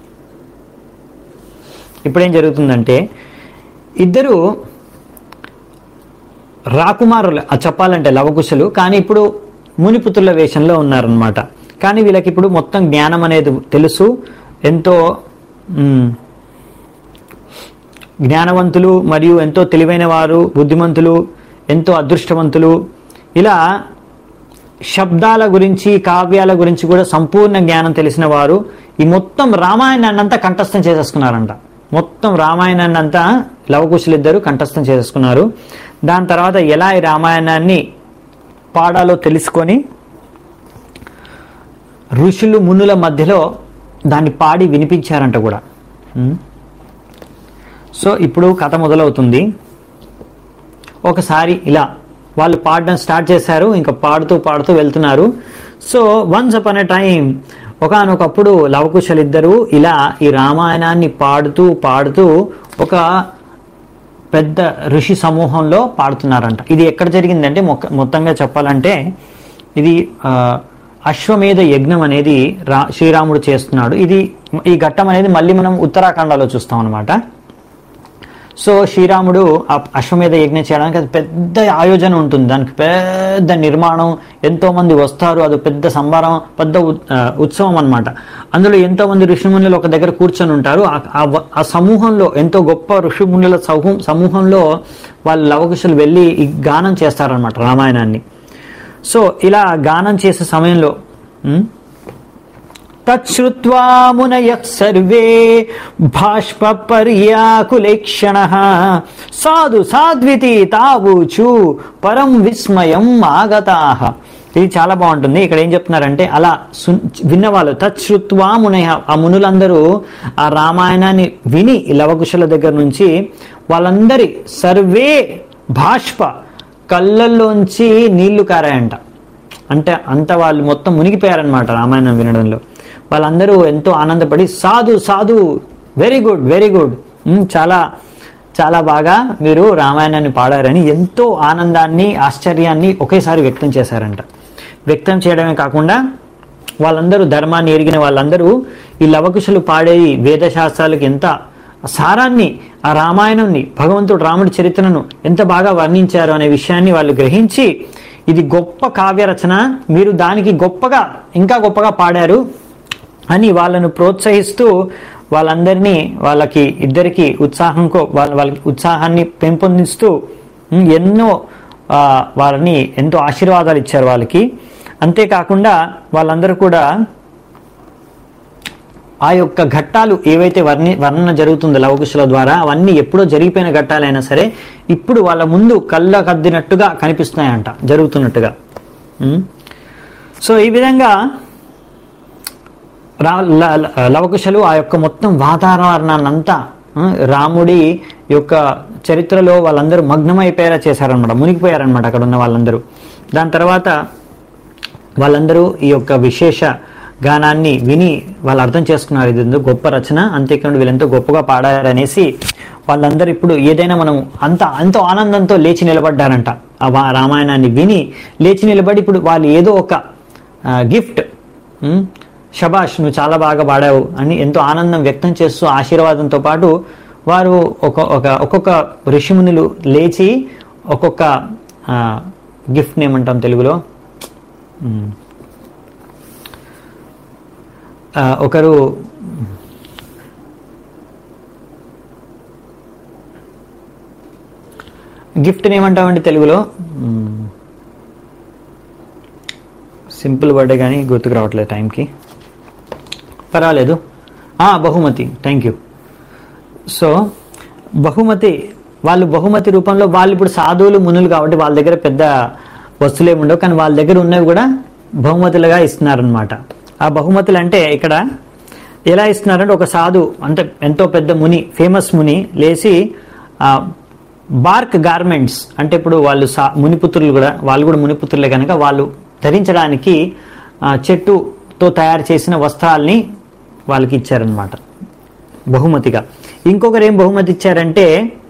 ఇప్పుడు ఏం జరుగుతుందంటే ఇద్దరు రాకుమారులు ఆ చెప్పాలంటే లవకుశలు కానీ ఇప్పుడు మునిపుత్రుల వేషంలో ఉన్నారనమాట కానీ వీళ్ళకి ఇప్పుడు మొత్తం జ్ఞానం అనేది తెలుసు ఎంతో మ్, జ్ఞానవంతులు మరియు ఎంతో తెలివైన వారు బుద్ధిమంతులు ఎంతో అదృష్టవంతులు ఇలా శబ్దాల గురించి కావ్యాల గురించి కూడా సంపూర్ణ జ్ఞానం తెలిసిన వారు ఈ మొత్తం రామాయణాన్ని అంతా కంఠస్థం చేసేసుకున్నారంట మొత్తం రామాయణాన్ని అంతా లవకుశులు ఇద్దరు కంఠస్థం చేసేసుకున్నారు దాని తర్వాత ఎలా ఈ రామాయణాన్ని పాడాలో తెలుసుకొని ఋషులు మునుల మధ్యలో దాన్ని పాడి వినిపించారంట కూడా ఉం? సో ఇప్పుడు కథ మొదలవుతుంది ఒకసారి ఇలా వాళ్ళు పాడడం స్టార్ట్ చేశారు ఇంకా పాడుతూ పాడుతూ వెళ్తున్నారు so once upon a time ఒకనొకప్పుడు లవకుశలిద్దరూ ఇలా ఈ రామాయణాన్ని పాడుతూ పాడుతూ ఒక పెద్ద ఋషి సమూహంలో పాడుతున్నారంట ఇది ఎక్కడ జరిగిందంటే మొక్క మొత్తంగా చెప్పాలంటే ఇది ఆ, అశ్వమేధ యజ్ఞం అనేది రా శ్రీరాముడు చేస్తున్నాడు ఇది ఈ ఘట్టం అనేది మళ్ళీ మనం ఉత్తరాఖండలో చూస్తాం అనమాట సో శ్రీరాముడు ఆ అశ్వమేధ యజ్ఞం చేయడానికి అది పెద్ద ఆయోజన ఉంటుంది దానికి పెద్ద నిర్మాణం ఎంతో మంది వస్తారు అది పెద్ద సంబరం పెద్ద ఉ- ఆ, ఉత్సవం అన్నమాట అందులో ఎంతో మంది ఋషిమునులు ఒక దగ్గర కూర్చొని ఉంటారు ఆ- ఆ వ- ఆ సమూహంలో ఎంతో గొప్ప ఋషిమునుల సమూహం సమూహంలో వాళ్ళ లవకుశులు వెళ్ళి ఈ గానం చేస్తారనమాట రామాయణాన్ని సో ఇలా గానం చేసే సమయంలో ఉం? తచ్చుత్వా మునయః సర్వే భాష్ప పర్యాకులేక్షణ సాధు సాధ్వితి తావూచు పరం విస్మయం ఆగతాహ ఇది చాలా బాగుంటుంది ఇక్కడ ఏం చెప్తున్నారంటే అలా సు- విన్నవాళ్ళు తచ్చుత్వా మునయ ఆ మునులందరూ ఆ రామాయణాన్ని విని ఈ లవకుశుల దగ్గర నుంచి వాళ్ళందరి సర్వే భాష్ప కళ్ళల్లోంచి నీళ్లు కారాయంట అంటే అంత వాళ్ళు మొత్తం మునిగిపోయారనమాట రామాయణం వినడంలో వాళ్ళందరూ ఎంతో ఆనందపడి సాధు సాధు వెరీ గుడ్ వెరీ గుడ్ చాలా చాలా బాగా మీరు రామాయణాన్ని పాడారని ఎంతో ఆనందాన్ని ఆశ్చర్యాన్ని ఒకేసారి వ్యక్తం చేశారంట వ్యక్తం చేయడమే కాకుండా వాళ్ళందరూ ధర్మాన్ని ఎరిగిన వాళ్ళందరూ ఈ లవకుశులు పాడే ఈ వేదశాస్త్రాలకు ఎంత సారాన్ని ఆ రామాయణంని భగవంతుడు రాముడి చరిత్రను ఎంత బాగా వర్ణించారు అనే విషయాన్ని వాళ్ళు గ్రహించి ఇది గొప్ప కావ్య రచన మీరు దానికి గొప్పగా ఇంకా గొప్పగా పాడారు అని వాళ్ళను ప్రోత్సహిస్తూ వాళ్ళందరినీ వాళ్ళకి ఇద్దరికి ఉత్సాహంకో వాళ్ళ వాళ్ళకి ఉత్సాహాన్ని పెంపొందిస్తూ ఉమ్, ఎన్నో ఆ, వాళ్ళని ఎంతో ఆశీర్వాదాలు ఇచ్చారు వాళ్ళకి అంతేకాకుండా వాళ్ళందరూ కూడా ఆ యొక్క ఘట్టాలు ఏవైతే వర్ణి వర్ణన జరుగుతుందో లవకుశుల ద్వారా అవన్నీ ఎప్పుడో జరిగిపోయిన ఘట్టాలైనా సరే ఇప్పుడు వాళ్ళ ముందు కళ్ళ కద్దినట్టుగా కనిపిస్తున్నాయంట జరుగుతున్నట్టుగా ఉమ్. సో ఈ విధంగా రా ల- ల- లవకుశలు ఆ యొక్క మొత్తం వాతావరణాన్ని అంతా ఆ, రాముడి యొక్క చరిత్రలో వాళ్ళందరూ మగ్నమైపోయేలా చేశారనమాట మునిగిపోయారనమాట అక్కడ ఉన్న వాళ్ళందరూ దాని తర్వాత వాళ్ళందరూ ఈ యొక్క విశేష గానాన్ని విని వాళ్ళు అర్థం చేసుకున్నారు ఇది ఎంతో గొప్ప రచన అంతేకాకుండా వీళ్ళెంతో గొప్పగా పాడారనేసి వాళ్ళందరూ ఇప్పుడు ఏదైనా మనం అంత ఎంతో ఆనందంతో లేచి నిలబడ్డారంట ఆ వా- రామాయణాన్ని విని లేచి నిలబడి ఇప్పుడు వాళ్ళు ఏదో ఒక గిఫ్ట్ షబాష్ నువ్వు చాలా బాగా పాడావు అని ఎంతో ఆనందం వ్యక్తం చేస్తూ ఆశీర్వాదంతో పాటు వారు ఒక ఒక ఒక్కొక్క ఋషిమునులు లేచి ఒక్కొక్క గిఫ్ట్ని ఏమంటాం తెలుగులో మ్మ్. ఆ, ఒకరు గిఫ్ట్ని ఏమంటామండి తెలుగులో సింపుల్ వర్డే కానీ గుర్తుకు రావట్లేదు టైంకి పర్వాలేదు ఆ, బహుమతి థ్యాంక్ యూ సో బహుమతి వాళ్ళు బహుమతి రూపంలో వాళ్ళు ఇప్పుడు సాధువులు మునులు కాబట్టి వాళ్ళ దగ్గర పెద్ద వస్తువులు ఏమి ఉండవు కానీ వాళ్ళ దగ్గర ఉన్నవి కూడా బహుమతులుగా ఇస్తున్నారనమాట ఆ బహుమతులు అంటే ఇక్కడ ఎలా ఇస్తున్నారంటే ఒక సాధు అంటే ఎంతో పెద్ద ముని ఫేమస్ ముని లేచి ఆ, బార్క్ గార్మెంట్స్ అంటే ఇప్పుడు వాళ్ళు సా మునిపుత్రులు కూడా వాళ్ళు కూడా మునిపుత్రులే కనుక వాళ్ళు ధరించడానికి ఆ, చెట్టుతో తయారు చేసిన వస్త్రాల్ని వాళ్ళకి ఇచ్చారనమాట బహుమతిగా ఇంకొకరు ఏం బహుమతి ఇచ్చారంటే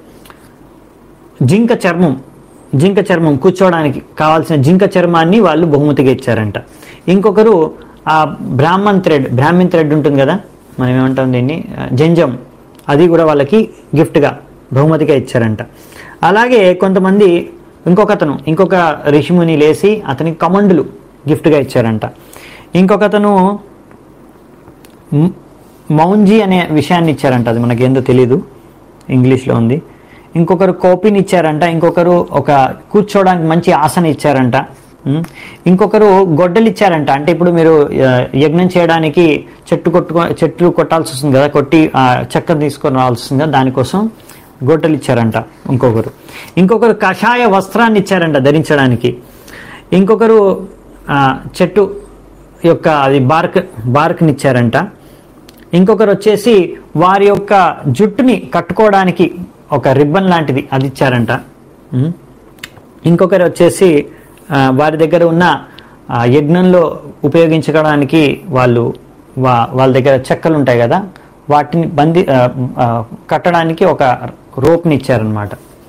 జింక చర్మం జింక చర్మం కూర్చోవడానికి కావాల్సిన జింక చర్మాన్ని వాళ్ళు బహుమతిగా ఇచ్చారంట ఇంకొకరు ఆ బ్రాహ్మణ్ థ్రెడ్ బ్రాహ్మణ్ థ్రెడ్ ఉంటుంది కదా మనం ఏమంటాం దీన్ని ఆ, జంజం అది కూడా వాళ్ళకి గిఫ్ట్గా బహుమతిగా ఇచ్చారంట అలాగే కొంతమంది ఇంకొకతను ఇంకొక ఋషిముని లేసి అతనికి కమండులు గిఫ్ట్గా ఇచ్చారంట ఇంకొకతను మ్- మౌంజీ అనే విషయాన్ని ఇచ్చారంట అది మనకి ఏందో తెలీదు ఇంగ్లీష్లో ఉంది ఇంకొకరు కోపిని ఇచ్చారంట ఇంకొకరు ఒక కూర్చోవడానికి మంచి ఆసన ఇచ్చారంట ఉమ్, ఇంకొకరు గొడ్డలు ఇచ్చారంట అంటే ఇప్పుడు మీరు ఆ, యజ్ఞం చేయడానికి చెట్టు కొట్టుకో చెట్టు కొట్టాల్సి వస్తుంది కదా కొట్టి ఆ, చెక్క తీసుకొని రావాల్సి వస్తుంది కదా దానికోసం గొడ్డలు ఇచ్చారంట ఇంకొకరు ఇంకొకరు కషాయ వస్త్రాన్ని ఇచ్చారంట ధరించడానికి ఇంకొకరు ఆ, చెట్టు యొక్క అది బార్క్ బార్క్ని ఇచ్చారంట ఇంకొకరు వచ్చేసి వారి యొక్క జుట్టుని కట్టుకోవడానికి ఒక రిబ్బన్ లాంటిది అది ఇచ్చారంట ఉమ్. ఇంకొకరు వచ్చేసి ఆ, వారి దగ్గర ఉన్న ఆ, యజ్ఞంలో ఉపయోగించుకోవడానికి వాళ్ళు వా వాళ్ళ దగ్గర చెక్కలు ఉంటాయి కదా వాటిని బంది ఆ, ఆ, కట్టడానికి ఒక రోప్ని ఇచ్చారనమాట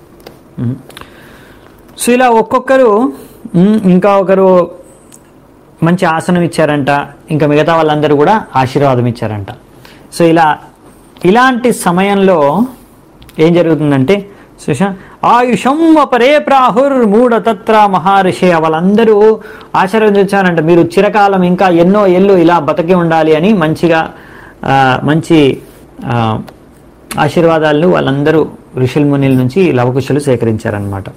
సో ఇలా ఒక్కొక్కరు ఉమ్, ఇంకా ఒకరు మంచి ఆసనం ఇచ్చారంట ఇంకా మిగతా వాళ్ళందరూ కూడా ఆశీర్వాదం ఇచ్చారంట సో ఇలా ఇలాంటి సమయంలో ఏం జరుగుతుందంటే సుషా ఆయుషం అపరే ప్రాహుర్ మూఢ తత్ర మహర్షి వాళ్ళందరూ ఆశీర్వదించారంట మీరు చిరకాలం ఇంకా ఎన్నో ఏళ్ళు ఇలా బతికి ఉండాలి అని మంచిగా ఆ, మంచి ఆ, ఆశీర్వాదాలను వాళ్ళందరూ ఋషుల మునిల నుంచి లవకుశలు సేకరించారనమాట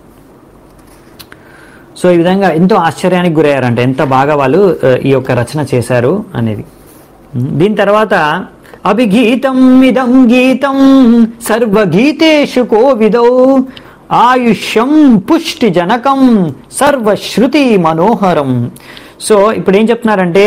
సో ఈ విధంగా ఎంతో ఆశ్చర్యానికి గురయ్యారంట ఎంత బాగా వాళ్ళు ఆ, ఈ యొక్క రచన చేశారు అనేది ఉమ్, దీని తర్వాత అభిగీతం ఇదం గీతం సర్వగీతేషు కోవిదౌ ఆయుష్యం పుష్టి జనకం సర్వశ్రుతి మనోహరం సో ఇప్పుడు ఏం చెప్తున్నారంటే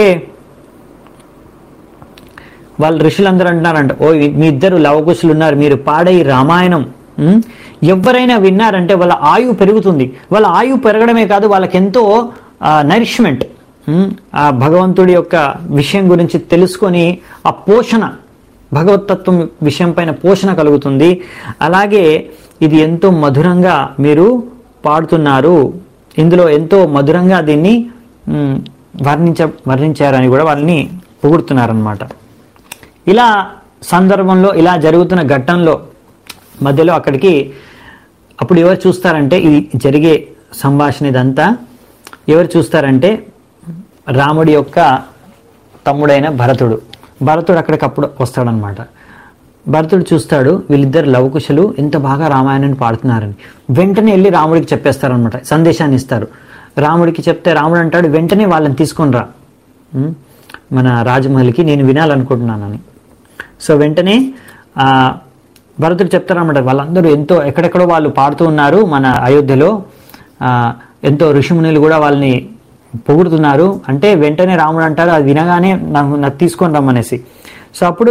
వాళ్ళ ఋషులందరూ అంటున్నారంట ఓ మీ ఇద్దరు లవకుశులు ఉన్నారు మీరు పాడే ఈ రామాయణం ఉమ్, ఎవరైనా విన్నారంటే వాళ్ళ ఆయువు పెరుగుతుంది వాళ్ళ ఆయువు పెరగడమే కాదు వాళ్ళకి ఎంతో నరిష్మెంట్ ఆ భగవంతుడి యొక్క విషయం గురించి తెలుసుకొని ఆ పోషణ భగవతత్వం విషయం పైన పోషణ కలుగుతుంది అలాగే ఇది ఎంతో మధురంగా మీరు పాడుతున్నారు ఇందులో ఎంతో మధురంగా దీన్ని ఉమ్, వర్ణించ వర్ణించారని కూడా వాళ్ళని పొగుడుతున్నారనమాట ఇలా సందర్భంలో ఇలా జరుగుతున్న ఘట్టంలో మధ్యలో అక్కడికి అప్పుడు ఎవరు చూస్తారంటే ఇది జరిగే సంభాషణ ఇదంతా ఎవరు చూస్తారంటే రాముడి యొక్క తమ్ముడైన భరతుడు భరతుడు అక్కడికి అప్పుడు వస్తాడనమాట భరతుడు చూస్తాడు వీళ్ళిద్దరు లవకుశలు ఎంత బాగా రామాయణాన్ని పాడుతున్నారని వెంటనే వెళ్ళి రాముడికి చెప్పేస్తారనమాట సందేశాన్ని ఇస్తారు రాముడికి చెప్తే రాముడు అంటాడు వెంటనే వాళ్ళని తీసుకొని రా ఉం? మన రాజమహల్కి నేను వినాలనుకుంటున్నానని సో వెంటనే ఆ, భరతుడు చెప్తారన్నమాట వాళ్ళందరూ ఎంతో ఎక్కడెక్కడో వాళ్ళు పాడుతూ ఉన్నారు మన అయోధ్యలో ఆ, ఎంతో ఋషిమునులు కూడా వాళ్ళని పొగుడుతున్నారు అంటే వెంటనే రాముడు అంటారు అది వినగానే నాకు నాకు తీసుకొని రమ్మనేసి సో అప్పుడు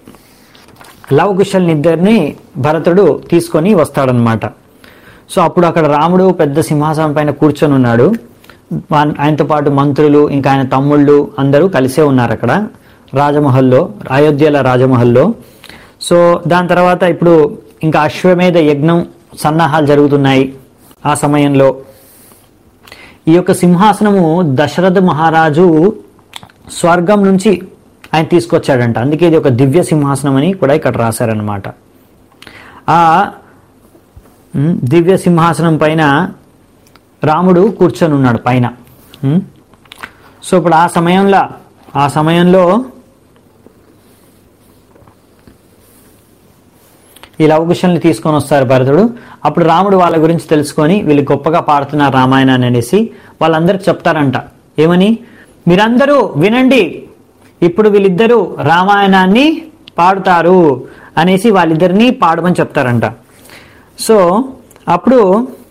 లవకుశల్ని ఇద్దరిని భరతుడు తీసుకొని వస్తాడనమాట సో అప్పుడు అక్కడ రాముడు పెద్ద సింహాసనం పైన కూర్చొని ఉన్నాడు వా- ఆయనతో పాటు మంత్రులు ఇంకా ఆయన తమ్ముళ్ళు అందరూ కలిసే ఉన్నారు అక్కడ రాజమహల్లో అయోధ్యల రాజమహల్లో సో దాని తర్వాత ఇప్పుడు ఇంకా అశ్వమేధ యజ్ఞం సన్నాహాలు జరుగుతున్నాయి ఆ సమయంలో ఈ యొక్క సింహాసనము దశరథ మహారాజు స్వర్గం నుంచి ఆయన తీసుకొచ్చాడంట అందుకే ఇది ఒక దివ్య సింహాసనం అని కూడా ఇక్కడ రాశారనమాట ఆ ఉమ్, దివ్య సింహాసనం పైన రాముడు కూర్చొని ఉన్నాడు పైన ఉమ్. సో ఇప్పుడు ఆ సమయంలో ఆ సమయంలో ఈ లవకుశల్ని తీసుకొని వస్తారు భరతుడు అప్పుడు రాముడు వాళ్ళ గురించి తెలుసుకొని వీళ్ళు గొప్పగా పాడుతున్నారు రామాయణాన్ని అనేసి వాళ్ళందరికి చెప్తారంట ఏమని మీరందరూ వినండి ఇప్పుడు వీళ్ళిద్దరూ రామాయణాన్ని పాడుతారు అనేసి వాళ్ళిద్దరిని పాడమని చెప్తారంట సో అప్పుడు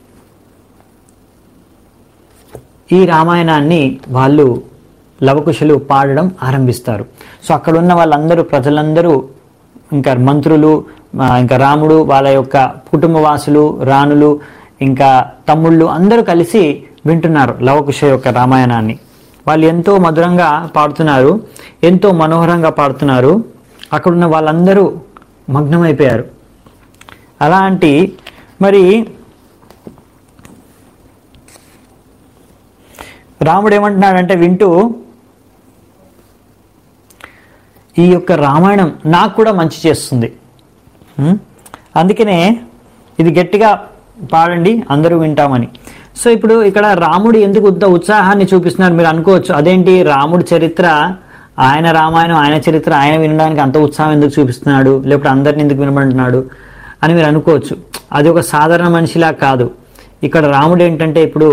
ఈ రామాయణాన్ని వాళ్ళు లవకుశులు పాడడం ఆరంభిస్తారు సో అక్కడ ఉన్న వాళ్ళందరూ ప్రజలందరూ ఇంకా మంత్రులు ఆ, ఇంకా రాముడు వాళ్ళ యొక్క కుటుంబవాసులు రాణులు ఇంకా తమ్ముళ్ళు అందరూ కలిసి వింటున్నారు లవకుశ యొక్క రామాయణాన్ని వాళ్ళు ఎంతో మధురంగా పాడుతున్నారు ఎంతో మనోహరంగా పాడుతున్నారు అక్కడున్న వాళ్ళందరూ మగ్నమైపోయారు అలాంటి మరి రాముడు ఏమంటున్నాడంటే వింటూ ఈ యొక్క రామాయణం నాకు కూడా మంచి చేస్తుంది ఉం? అందుకనే ఇది గట్టిగా పాడండి అందరూ వింటామని సో ఇప్పుడు ఇక్కడ రాముడు ఎందుకు ఇంత ఉత్సాహాన్ని చూపిస్తున్నారు మీరు అనుకోవచ్చు అదేంటి రాముడి చరిత్ర ఆయన రామాయణం ఆయన చరిత్ర ఆయన వినడానికి అంత ఉత్సాహం ఎందుకు చూపిస్తున్నాడు లేకపోతే అందరిని ఎందుకు వినమంటున్నాడు అని మీరు అనుకోవచ్చు అది ఒక సాధారణ మనిషిలా కాదు ఇక్కడ రాముడు ఏంటంటే ఇప్పుడు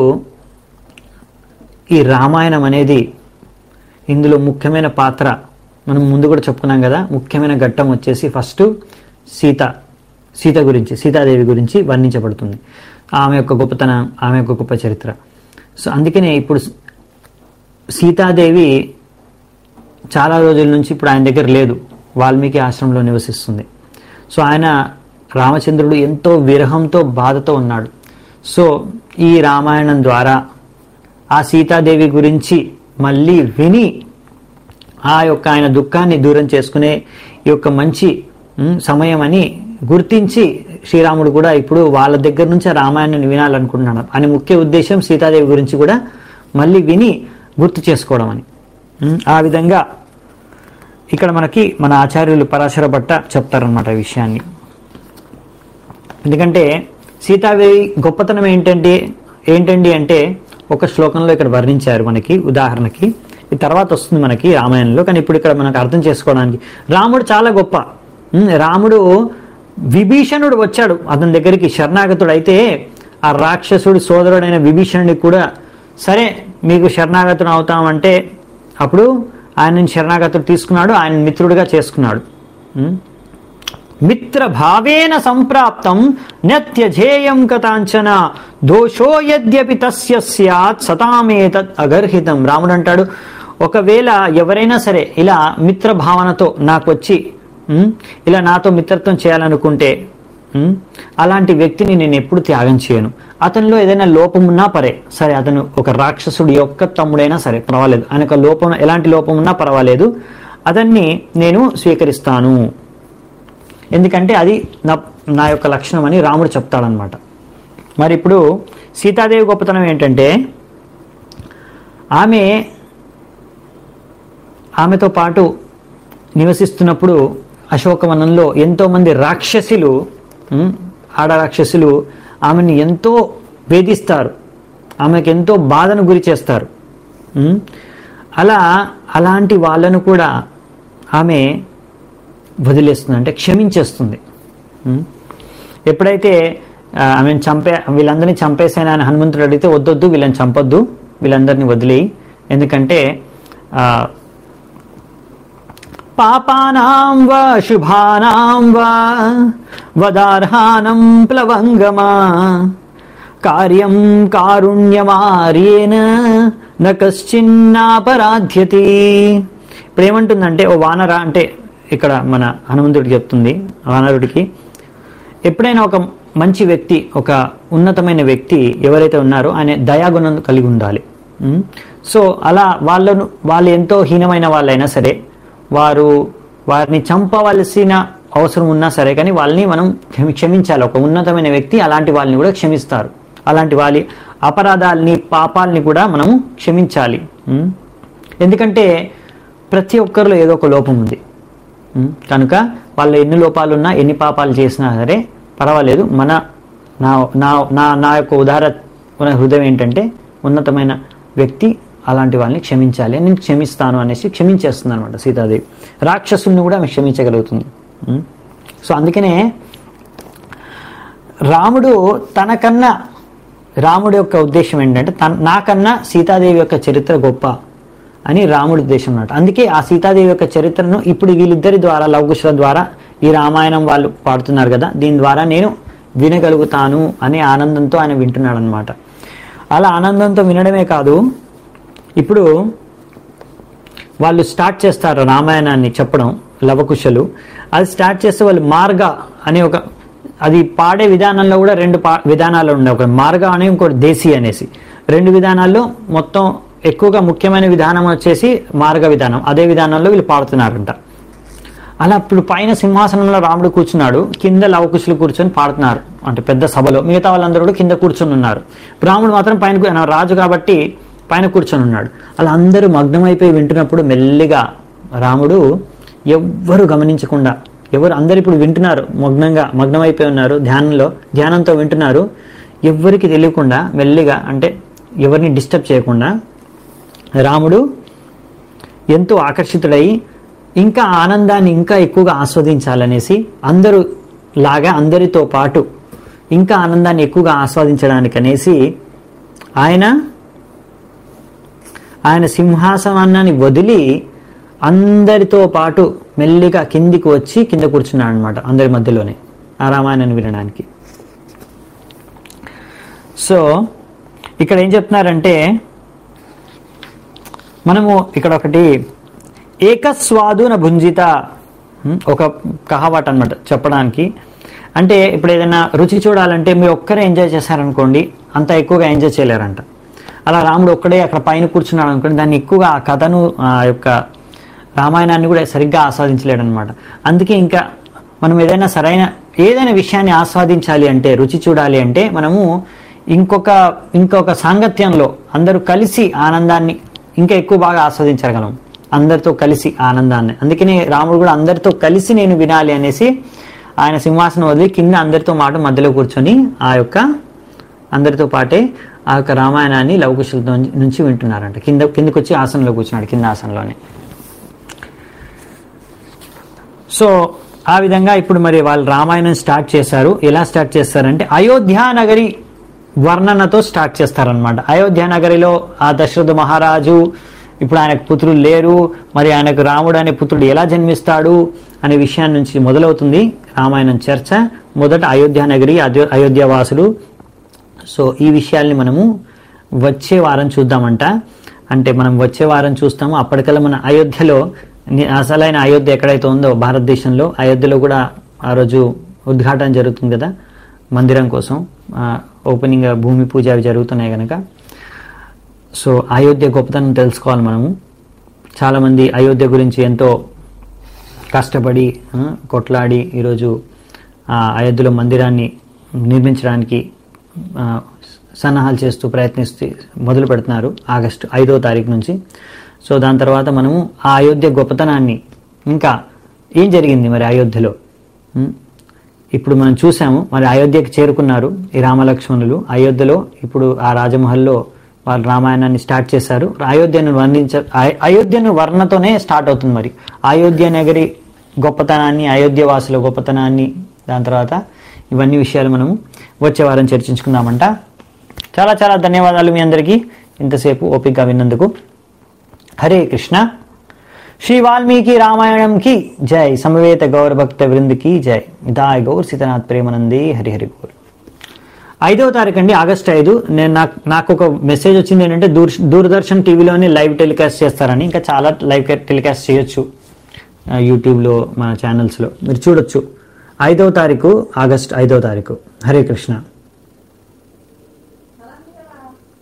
ఈ రామాయణం అనేది ఇందులో ముఖ్యమైన పాత్ర మనం ముందు కూడా చెప్పుకున్నాం కదా ముఖ్యమైన ఘట్టం వచ్చేసి ఫస్ట్ సీత సీత గురించి సీతాదేవి గురించి వర్ణించబడుతుంది ఆమె యొక్క గొప్పతనం ఆమె యొక్క గొప్ప చరిత్ర సో అందుకనే ఇప్పుడు సీతాదేవి చాలా రోజుల నుంచి ఇప్పుడు ఆయన దగ్గర లేదు వాల్మీకి ఆశ్రమంలో నివసిస్తుంది సో ఆయన రామచంద్రుడు ఎంతో విరహంతో బాధతో ఉన్నాడు సో ఈ రామాయణం ద్వారా ఆ సీతాదేవి గురించి మళ్ళీ విని ఆ యొక్క ఆయన దుఃఖాన్ని దూరం చేసుకునే ఈ యొక్క మంచి ఉమ్, సమయం అని గుర్తించి శ్రీరాముడు కూడా ఇప్పుడు వాళ్ళ దగ్గర నుంచి ఆ రామాయణాన్ని వినాలనుకుంటున్నాడు అని ముఖ్య ఉద్దేశం సీతాదేవి గురించి కూడా మళ్ళీ విని గుర్తు చేసుకోవడం అని ఉమ్, ఆ విధంగా ఇక్కడ మనకి మన ఆచార్యులు పరాశర భట్ట చెప్తారనమాట ఈ విషయాన్ని ఎందుకంటే సీతాదేవి గొప్పతనం ఏంటంటే ఏంటండి అంటే ఒక శ్లోకంలో ఇక్కడ వర్ణించారు మనకి ఉదాహరణకి ఈ తర్వాత వస్తుంది మనకి రామాయణంలో కానీ ఇప్పుడు ఇక్కడ మనకు అర్థం చేసుకోవడానికి రాముడు చాలా గొప్ప ఉమ్, రాముడు విభీషణుడు వచ్చాడు అతని దగ్గరికి శరణాగతుడు అయితే ఆ రాక్షసుడి సోదరుడైన విభీషణుడికి కూడా సరే మీకు శరణాగతుడు అవుతామంటే అప్పుడు ఆయన శరణాగతుడు తీసుకున్నాడు ఆయన మిత్రుడిగా చేసుకున్నాడు ఉమ్. మిత్రభావేన సంప్రాప్తం నత్యజేయం కథాంచన దోషో యద్యపి తస్య స్యాత్ సతామేతత్ అగర్హితం రాముడు అంటాడు ఒకవేళ ఎవరైనా సరే ఇలా మిత్రభావనతో నాకు వచ్చి ఉమ్, ఇలా నాతో మిత్రత్వం చేయాలనుకుంటే ఉమ్, అలాంటి వ్యక్తిని నేను ఎప్పుడు త్యాగం చేయను అతనిలో ఏదైనా లోపం ఉన్నా పరే సరే అతను ఒక రాక్షసుడి యొక్క తమ్ముడైనా సరే పర్వాలేదు ఆయన యొక్క లోపం ఎలాంటి లోపం ఉన్నా పర్వాలేదు అతన్ని నేను స్వీకరిస్తాను ఎందుకంటే అది నా నా యొక్క లక్షణం అని రాముడు చెప్తాడనమాట మరి ఇప్పుడు సీతాదేవి గొప్పతనం ఏంటంటే ఆమె ఆమెతో పాటు నివసిస్తున్నప్పుడు అశోకవనంలో ఎంతోమంది రాక్షసులు ఉమ్, ఆడ రాక్షసులు ఆమెను ఎంతో వేధిస్తారు ఆమెకు ఎంతో బాధను గురి చేస్తారు ఉమ్, అలా అలాంటి వాళ్ళను కూడా ఆమె వదిలేస్తుంది అంటే క్షమించేస్తుంది ఉం? ఎప్పుడైతే ఆ, ఆమెను చంపే వీళ్ళందరినీ చంపేసాను అని హనుమంతుడు అడిగితే వద్దొద్దు వీళ్ళని చంపొద్దు వీళ్ళందరినీ వదిలేయి ఎందుకంటే ఆ, పాపానాం వా శుభానాం వా వదార్హానం ప్లవంగమా కార్యం కారుణ్యమార్యేన న కశ్చిన్నాపరాధ్యతి ఇప్పుడు ఏమంటుందంటే ఓ వానర అంటే ఇక్కడ మన హనుమంతుడికి చెప్తుంది వానరుడికి ఎప్పుడైనా ఒక మంచి వ్యక్తి ఒక ఉన్నతమైన వ్యక్తి ఎవరైతే ఉన్నారో ఆయన దయాగుణం కలిగి ఉండాలి ఉం? సో అలా వాళ్ళను వాళ్ళు ఎంతో హీనమైన వాళ్ళైనా సరే వారు వారిని చంపవలసిన అవసరం ఉన్నా సరే కానీ వాళ్ళని మనం క్షమి- క్షమించాలి ఒక ఉన్నతమైన వ్యక్తి అలాంటి వాళ్ళని కూడా క్షమిస్తారు అలాంటి వాళ్ళ అపరాధాలని పాపాలని కూడా మనము క్షమించాలి ఉం? ఎందుకంటే ప్రతి ఒక్కరిలో ఏదో ఒక లోపం ఉంది ఉం? కనుక వాళ్ళు ఎన్ని లోపాలున్నా ఎన్ని పాపాలు చేసినా సరే పర్వాలేదు మన నా నా నా నా యొక్క ఉదార హృదయం ఏంటంటే ఉన్నతమైన వ్యక్తి అలాంటి వాళ్ళని క్షమించాలి నేను క్షమిస్తాను అనేసి క్షమించేస్తుంది అనమాట సీతాదేవి రాక్షసుల్ని కూడా ఆమె క్షమించగలుగుతుంది ఉం? సో అందుకనే రాముడు తనకన్నా రాముడి యొక్క ఉద్దేశం ఏంటంటే తన నాకన్నా సీతాదేవి యొక్క చరిత్ర గొప్ప అని రాముడి ఉద్దేశం అన్నమాట అందుకే ఆ సీతాదేవి యొక్క చరిత్రను ఇప్పుడు వీళ్ళిద్దరి ద్వారా లవకుశుల ద్వారా ఈ రామాయణం వాళ్ళు పాడుతున్నారు కదా దీని ద్వారా నేను వినగలుగుతాను అనే ఆనందంతో ఆయన వింటున్నాడు అనమాట అలా ఆనందంతో వినడమే కాదు ఇప్పుడు వాళ్ళు స్టార్ట్ చేస్తారు రామాయణాన్ని చెప్పడం లవకుశలు అది స్టార్ట్ చేస్తే వాళ్ళు మార్గ అనే ఒక అది పాడే విధానంలో కూడా రెండు పా విధానాలు ఉండే ఒక మార్గ అనే ఇంకోటి దేశీ అనేసి రెండు విధానాల్లో మొత్తం ఎక్కువగా ముఖ్యమైన విధానం వచ్చేసి మార్గ విధానం అదే విధానంలో వీళ్ళు పాడుతున్నారంట అలా ఇప్పుడు పైన సింహాసనంలో రాముడు కూర్చున్నాడు కింద లవకుశులు కూర్చొని పాడుతున్నారు అంటే పెద్ద సభలో మిగతా వాళ్ళందరూ కూడా కింద కూర్చొని ఉన్నారు రాముడు మాత్రం పైన కూ- ఆయన రాజు కాబట్టి పైన కూర్చొని ఉన్నాడు అలా అందరూ మగ్నమైపోయి వింటున్నప్పుడు మెల్లిగా రాముడు ఎవ్వరు గమనించకుండా ఎవరు అందరు ఇప్పుడు వింటున్నారు మగ్నంగా మగ్నమైపోయి ఉన్నారు ధ్యానంలో ధ్యానంతో వింటున్నారు ఎవ్వరికి తెలియకుండా మెల్లిగా అంటే ఎవరిని డిస్టర్బ్ చేయకుండా రాముడు ఎంతో ఆకర్షితుడై ఇంకా ఆనందాన్ని ఇంకా ఎక్కువగా ఆస్వాదించాలనేసి అందరూ లాగా అందరితో పాటు ఇంకా ఆనందాన్ని ఎక్కువగా ఆస్వాదించడానికి అనేసి ఆయన ఆయన సింహాసనాన్ని వదిలి అందరితో పాటు మెల్లిగా కిందికి వచ్చి కింద కూర్చున్నాడు అనమాట అందరి మధ్యలోనే ఆ రామాయణాన్ని వినడానికి సో ఇక్కడ ఏం చెప్తున్నారంటే మనము ఇక్కడ ఒకటి ఏకస్వాదున భుంజిత ఉమ్, ఒక కహావాట్ అనమాట చెప్పడానికి అంటే ఇప్పుడు ఏదైనా రుచి చూడాలంటే మీరు ఒక్కరే ఎంజాయ్ చేశారనుకోండి అంత ఎక్కువగా ఎంజాయ్ చేయలేరంట అలా రాముడు ఒక్కడే అక్కడ పైన కూర్చున్నాడు అనుకోండి దాన్ని ఎక్కువగా ఆ కథను ఆ యొక్క రామాయణాన్ని కూడా సరిగ్గా ఆస్వాదించలేడు అనమాట అందుకే ఇంకా మనం ఏదైనా సరైన ఏదైనా విషయాన్ని ఆస్వాదించాలి అంటే రుచి చూడాలి అంటే మనము ఇంకొక ఇంకొక సాంగత్యంలో అందరూ కలిసి ఆనందాన్ని ఇంకా ఎక్కువ బాగా ఆస్వాదించగలం అందరితో కలిసి ఆనందాన్ని అందుకనే రాముడు కూడా అందరితో కలిసి నేను వినాలి అనేసి ఆయన సింహాసనం వదిలి కింద అందరితో మాట మధ్యలో కూర్చొని ఆ యొక్క అందరితో పాటే ఆ యొక్క రామాయణాన్ని లవకుశులతో నుంచి వింటున్నారంట కింద కిందకు వచ్చి ఆసనంలో కూర్చున్నాడు కింద ఆసనంలోనే సో ఆ విధంగా ఇప్పుడు మరి వాళ్ళు రామాయణం స్టార్ట్ చేశారు ఎలా స్టార్ట్ చేస్తారంటే అయోధ్య నగరి వర్ణనతో స్టార్ట్ చేస్తారనమాట అయోధ్య నగరిలో ఆ దశరథ మహారాజు ఇప్పుడు ఆయనకు పుత్రులు లేరు మరి ఆయనకు రాముడు అనే పుత్రుడు ఎలా జన్మిస్తాడు అనే విషయాన్ని నుంచి మొదలవుతుంది రామాయణం చర్చ మొదట అయోధ్య నగరి అయో- అయోధ్య వాసులు సో ఈ విషయాల్ని మనము వచ్చే వారం చూద్దామంట అంటే మనం వచ్చే వారం చూస్తాము అప్పటికల్లా మన అయోధ్యలో ని- అసలైన అయోధ్య ఎక్కడైతే ఉందో భారతదేశంలో అయోధ్యలో కూడా ఆ రోజు ఉద్ఘాటన జరుగుతుంది కదా మందిరం కోసం ఆ, ఓపెనింగ్ భూమి పూజ అవి జరుగుతున్నాయి కనుక సో అయోధ్య గొప్పతనం తెలుసుకోవాలి మనము చాలామంది అయోధ్య గురించి ఎంతో కష్టపడి ఆ, కొట్లాడి ఈరోజు ఆ అయోధ్యలో మందిరాన్ని నిర్మించడానికి ఆ, సన్నాహాలు చేస్తూ ప్రయత్నిస్తూ మొదలు పెడుతున్నారు ఆగస్టు ఐదో తారీఖు నుంచి సో దాని తర్వాత మనము ఆ అయోధ్య గొప్పతనాన్ని ఇంకా ఏం జరిగింది మరి అయోధ్యలో ఉం? ఇప్పుడు మనం చూసాము మరి అయోధ్యకి చేరుకున్నారు ఈ రామలక్ష్మణులు అయోధ్యలో ఇప్పుడు ఆ రాజమహల్లో వాళ్ళు రామాయణాన్ని స్టార్ట్ చేశారు అయోధ్యను వర్ణించ అయ- అయోధ్యను వర్ణతోనే స్టార్ట్ అవుతుంది మరి అయోధ్య నగరి గొప్పతనాన్ని అయోధ్య వాసుల గొప్పతనాన్ని దాని తర్వాత ఇవన్నీ విషయాలు మనము వచ్చే వారం చర్చించుకుందామంట చాలా చాలా ధన్యవాదాలు మీ అందరికీ ఇంతసేపు ఓపికగా విన్నందుకు హరే కృష్ణ శ్రీ వాల్మీకి రామాయణం కి జై సమవేత గౌర భక్త వృంద్ కి జై దాయ్ గౌర్ సీతనాథ్ ప్రేమనంది హరి హరి గౌర్ ఐదవ తారీఖు అండి ఆగస్ట్ ఐదు నేను నాకు నాకు ఒక మెసేజ్ వచ్చింది ఏంటంటే దూర్ దూరదర్శన్ టీవీలోనే లైవ్ టెలికాస్ట్ చేస్తారని ఇంకా చాలా లైవ్ టెలికాస్ట్ చేయొచ్చు ఆ, యూట్యూబ్లో మన ఛానల్స్లో మీరు చూడొచ్చు ఐదవ తారీఖు ఆగస్ట్ ఐదవ తారీఖు హరే కృష్ణ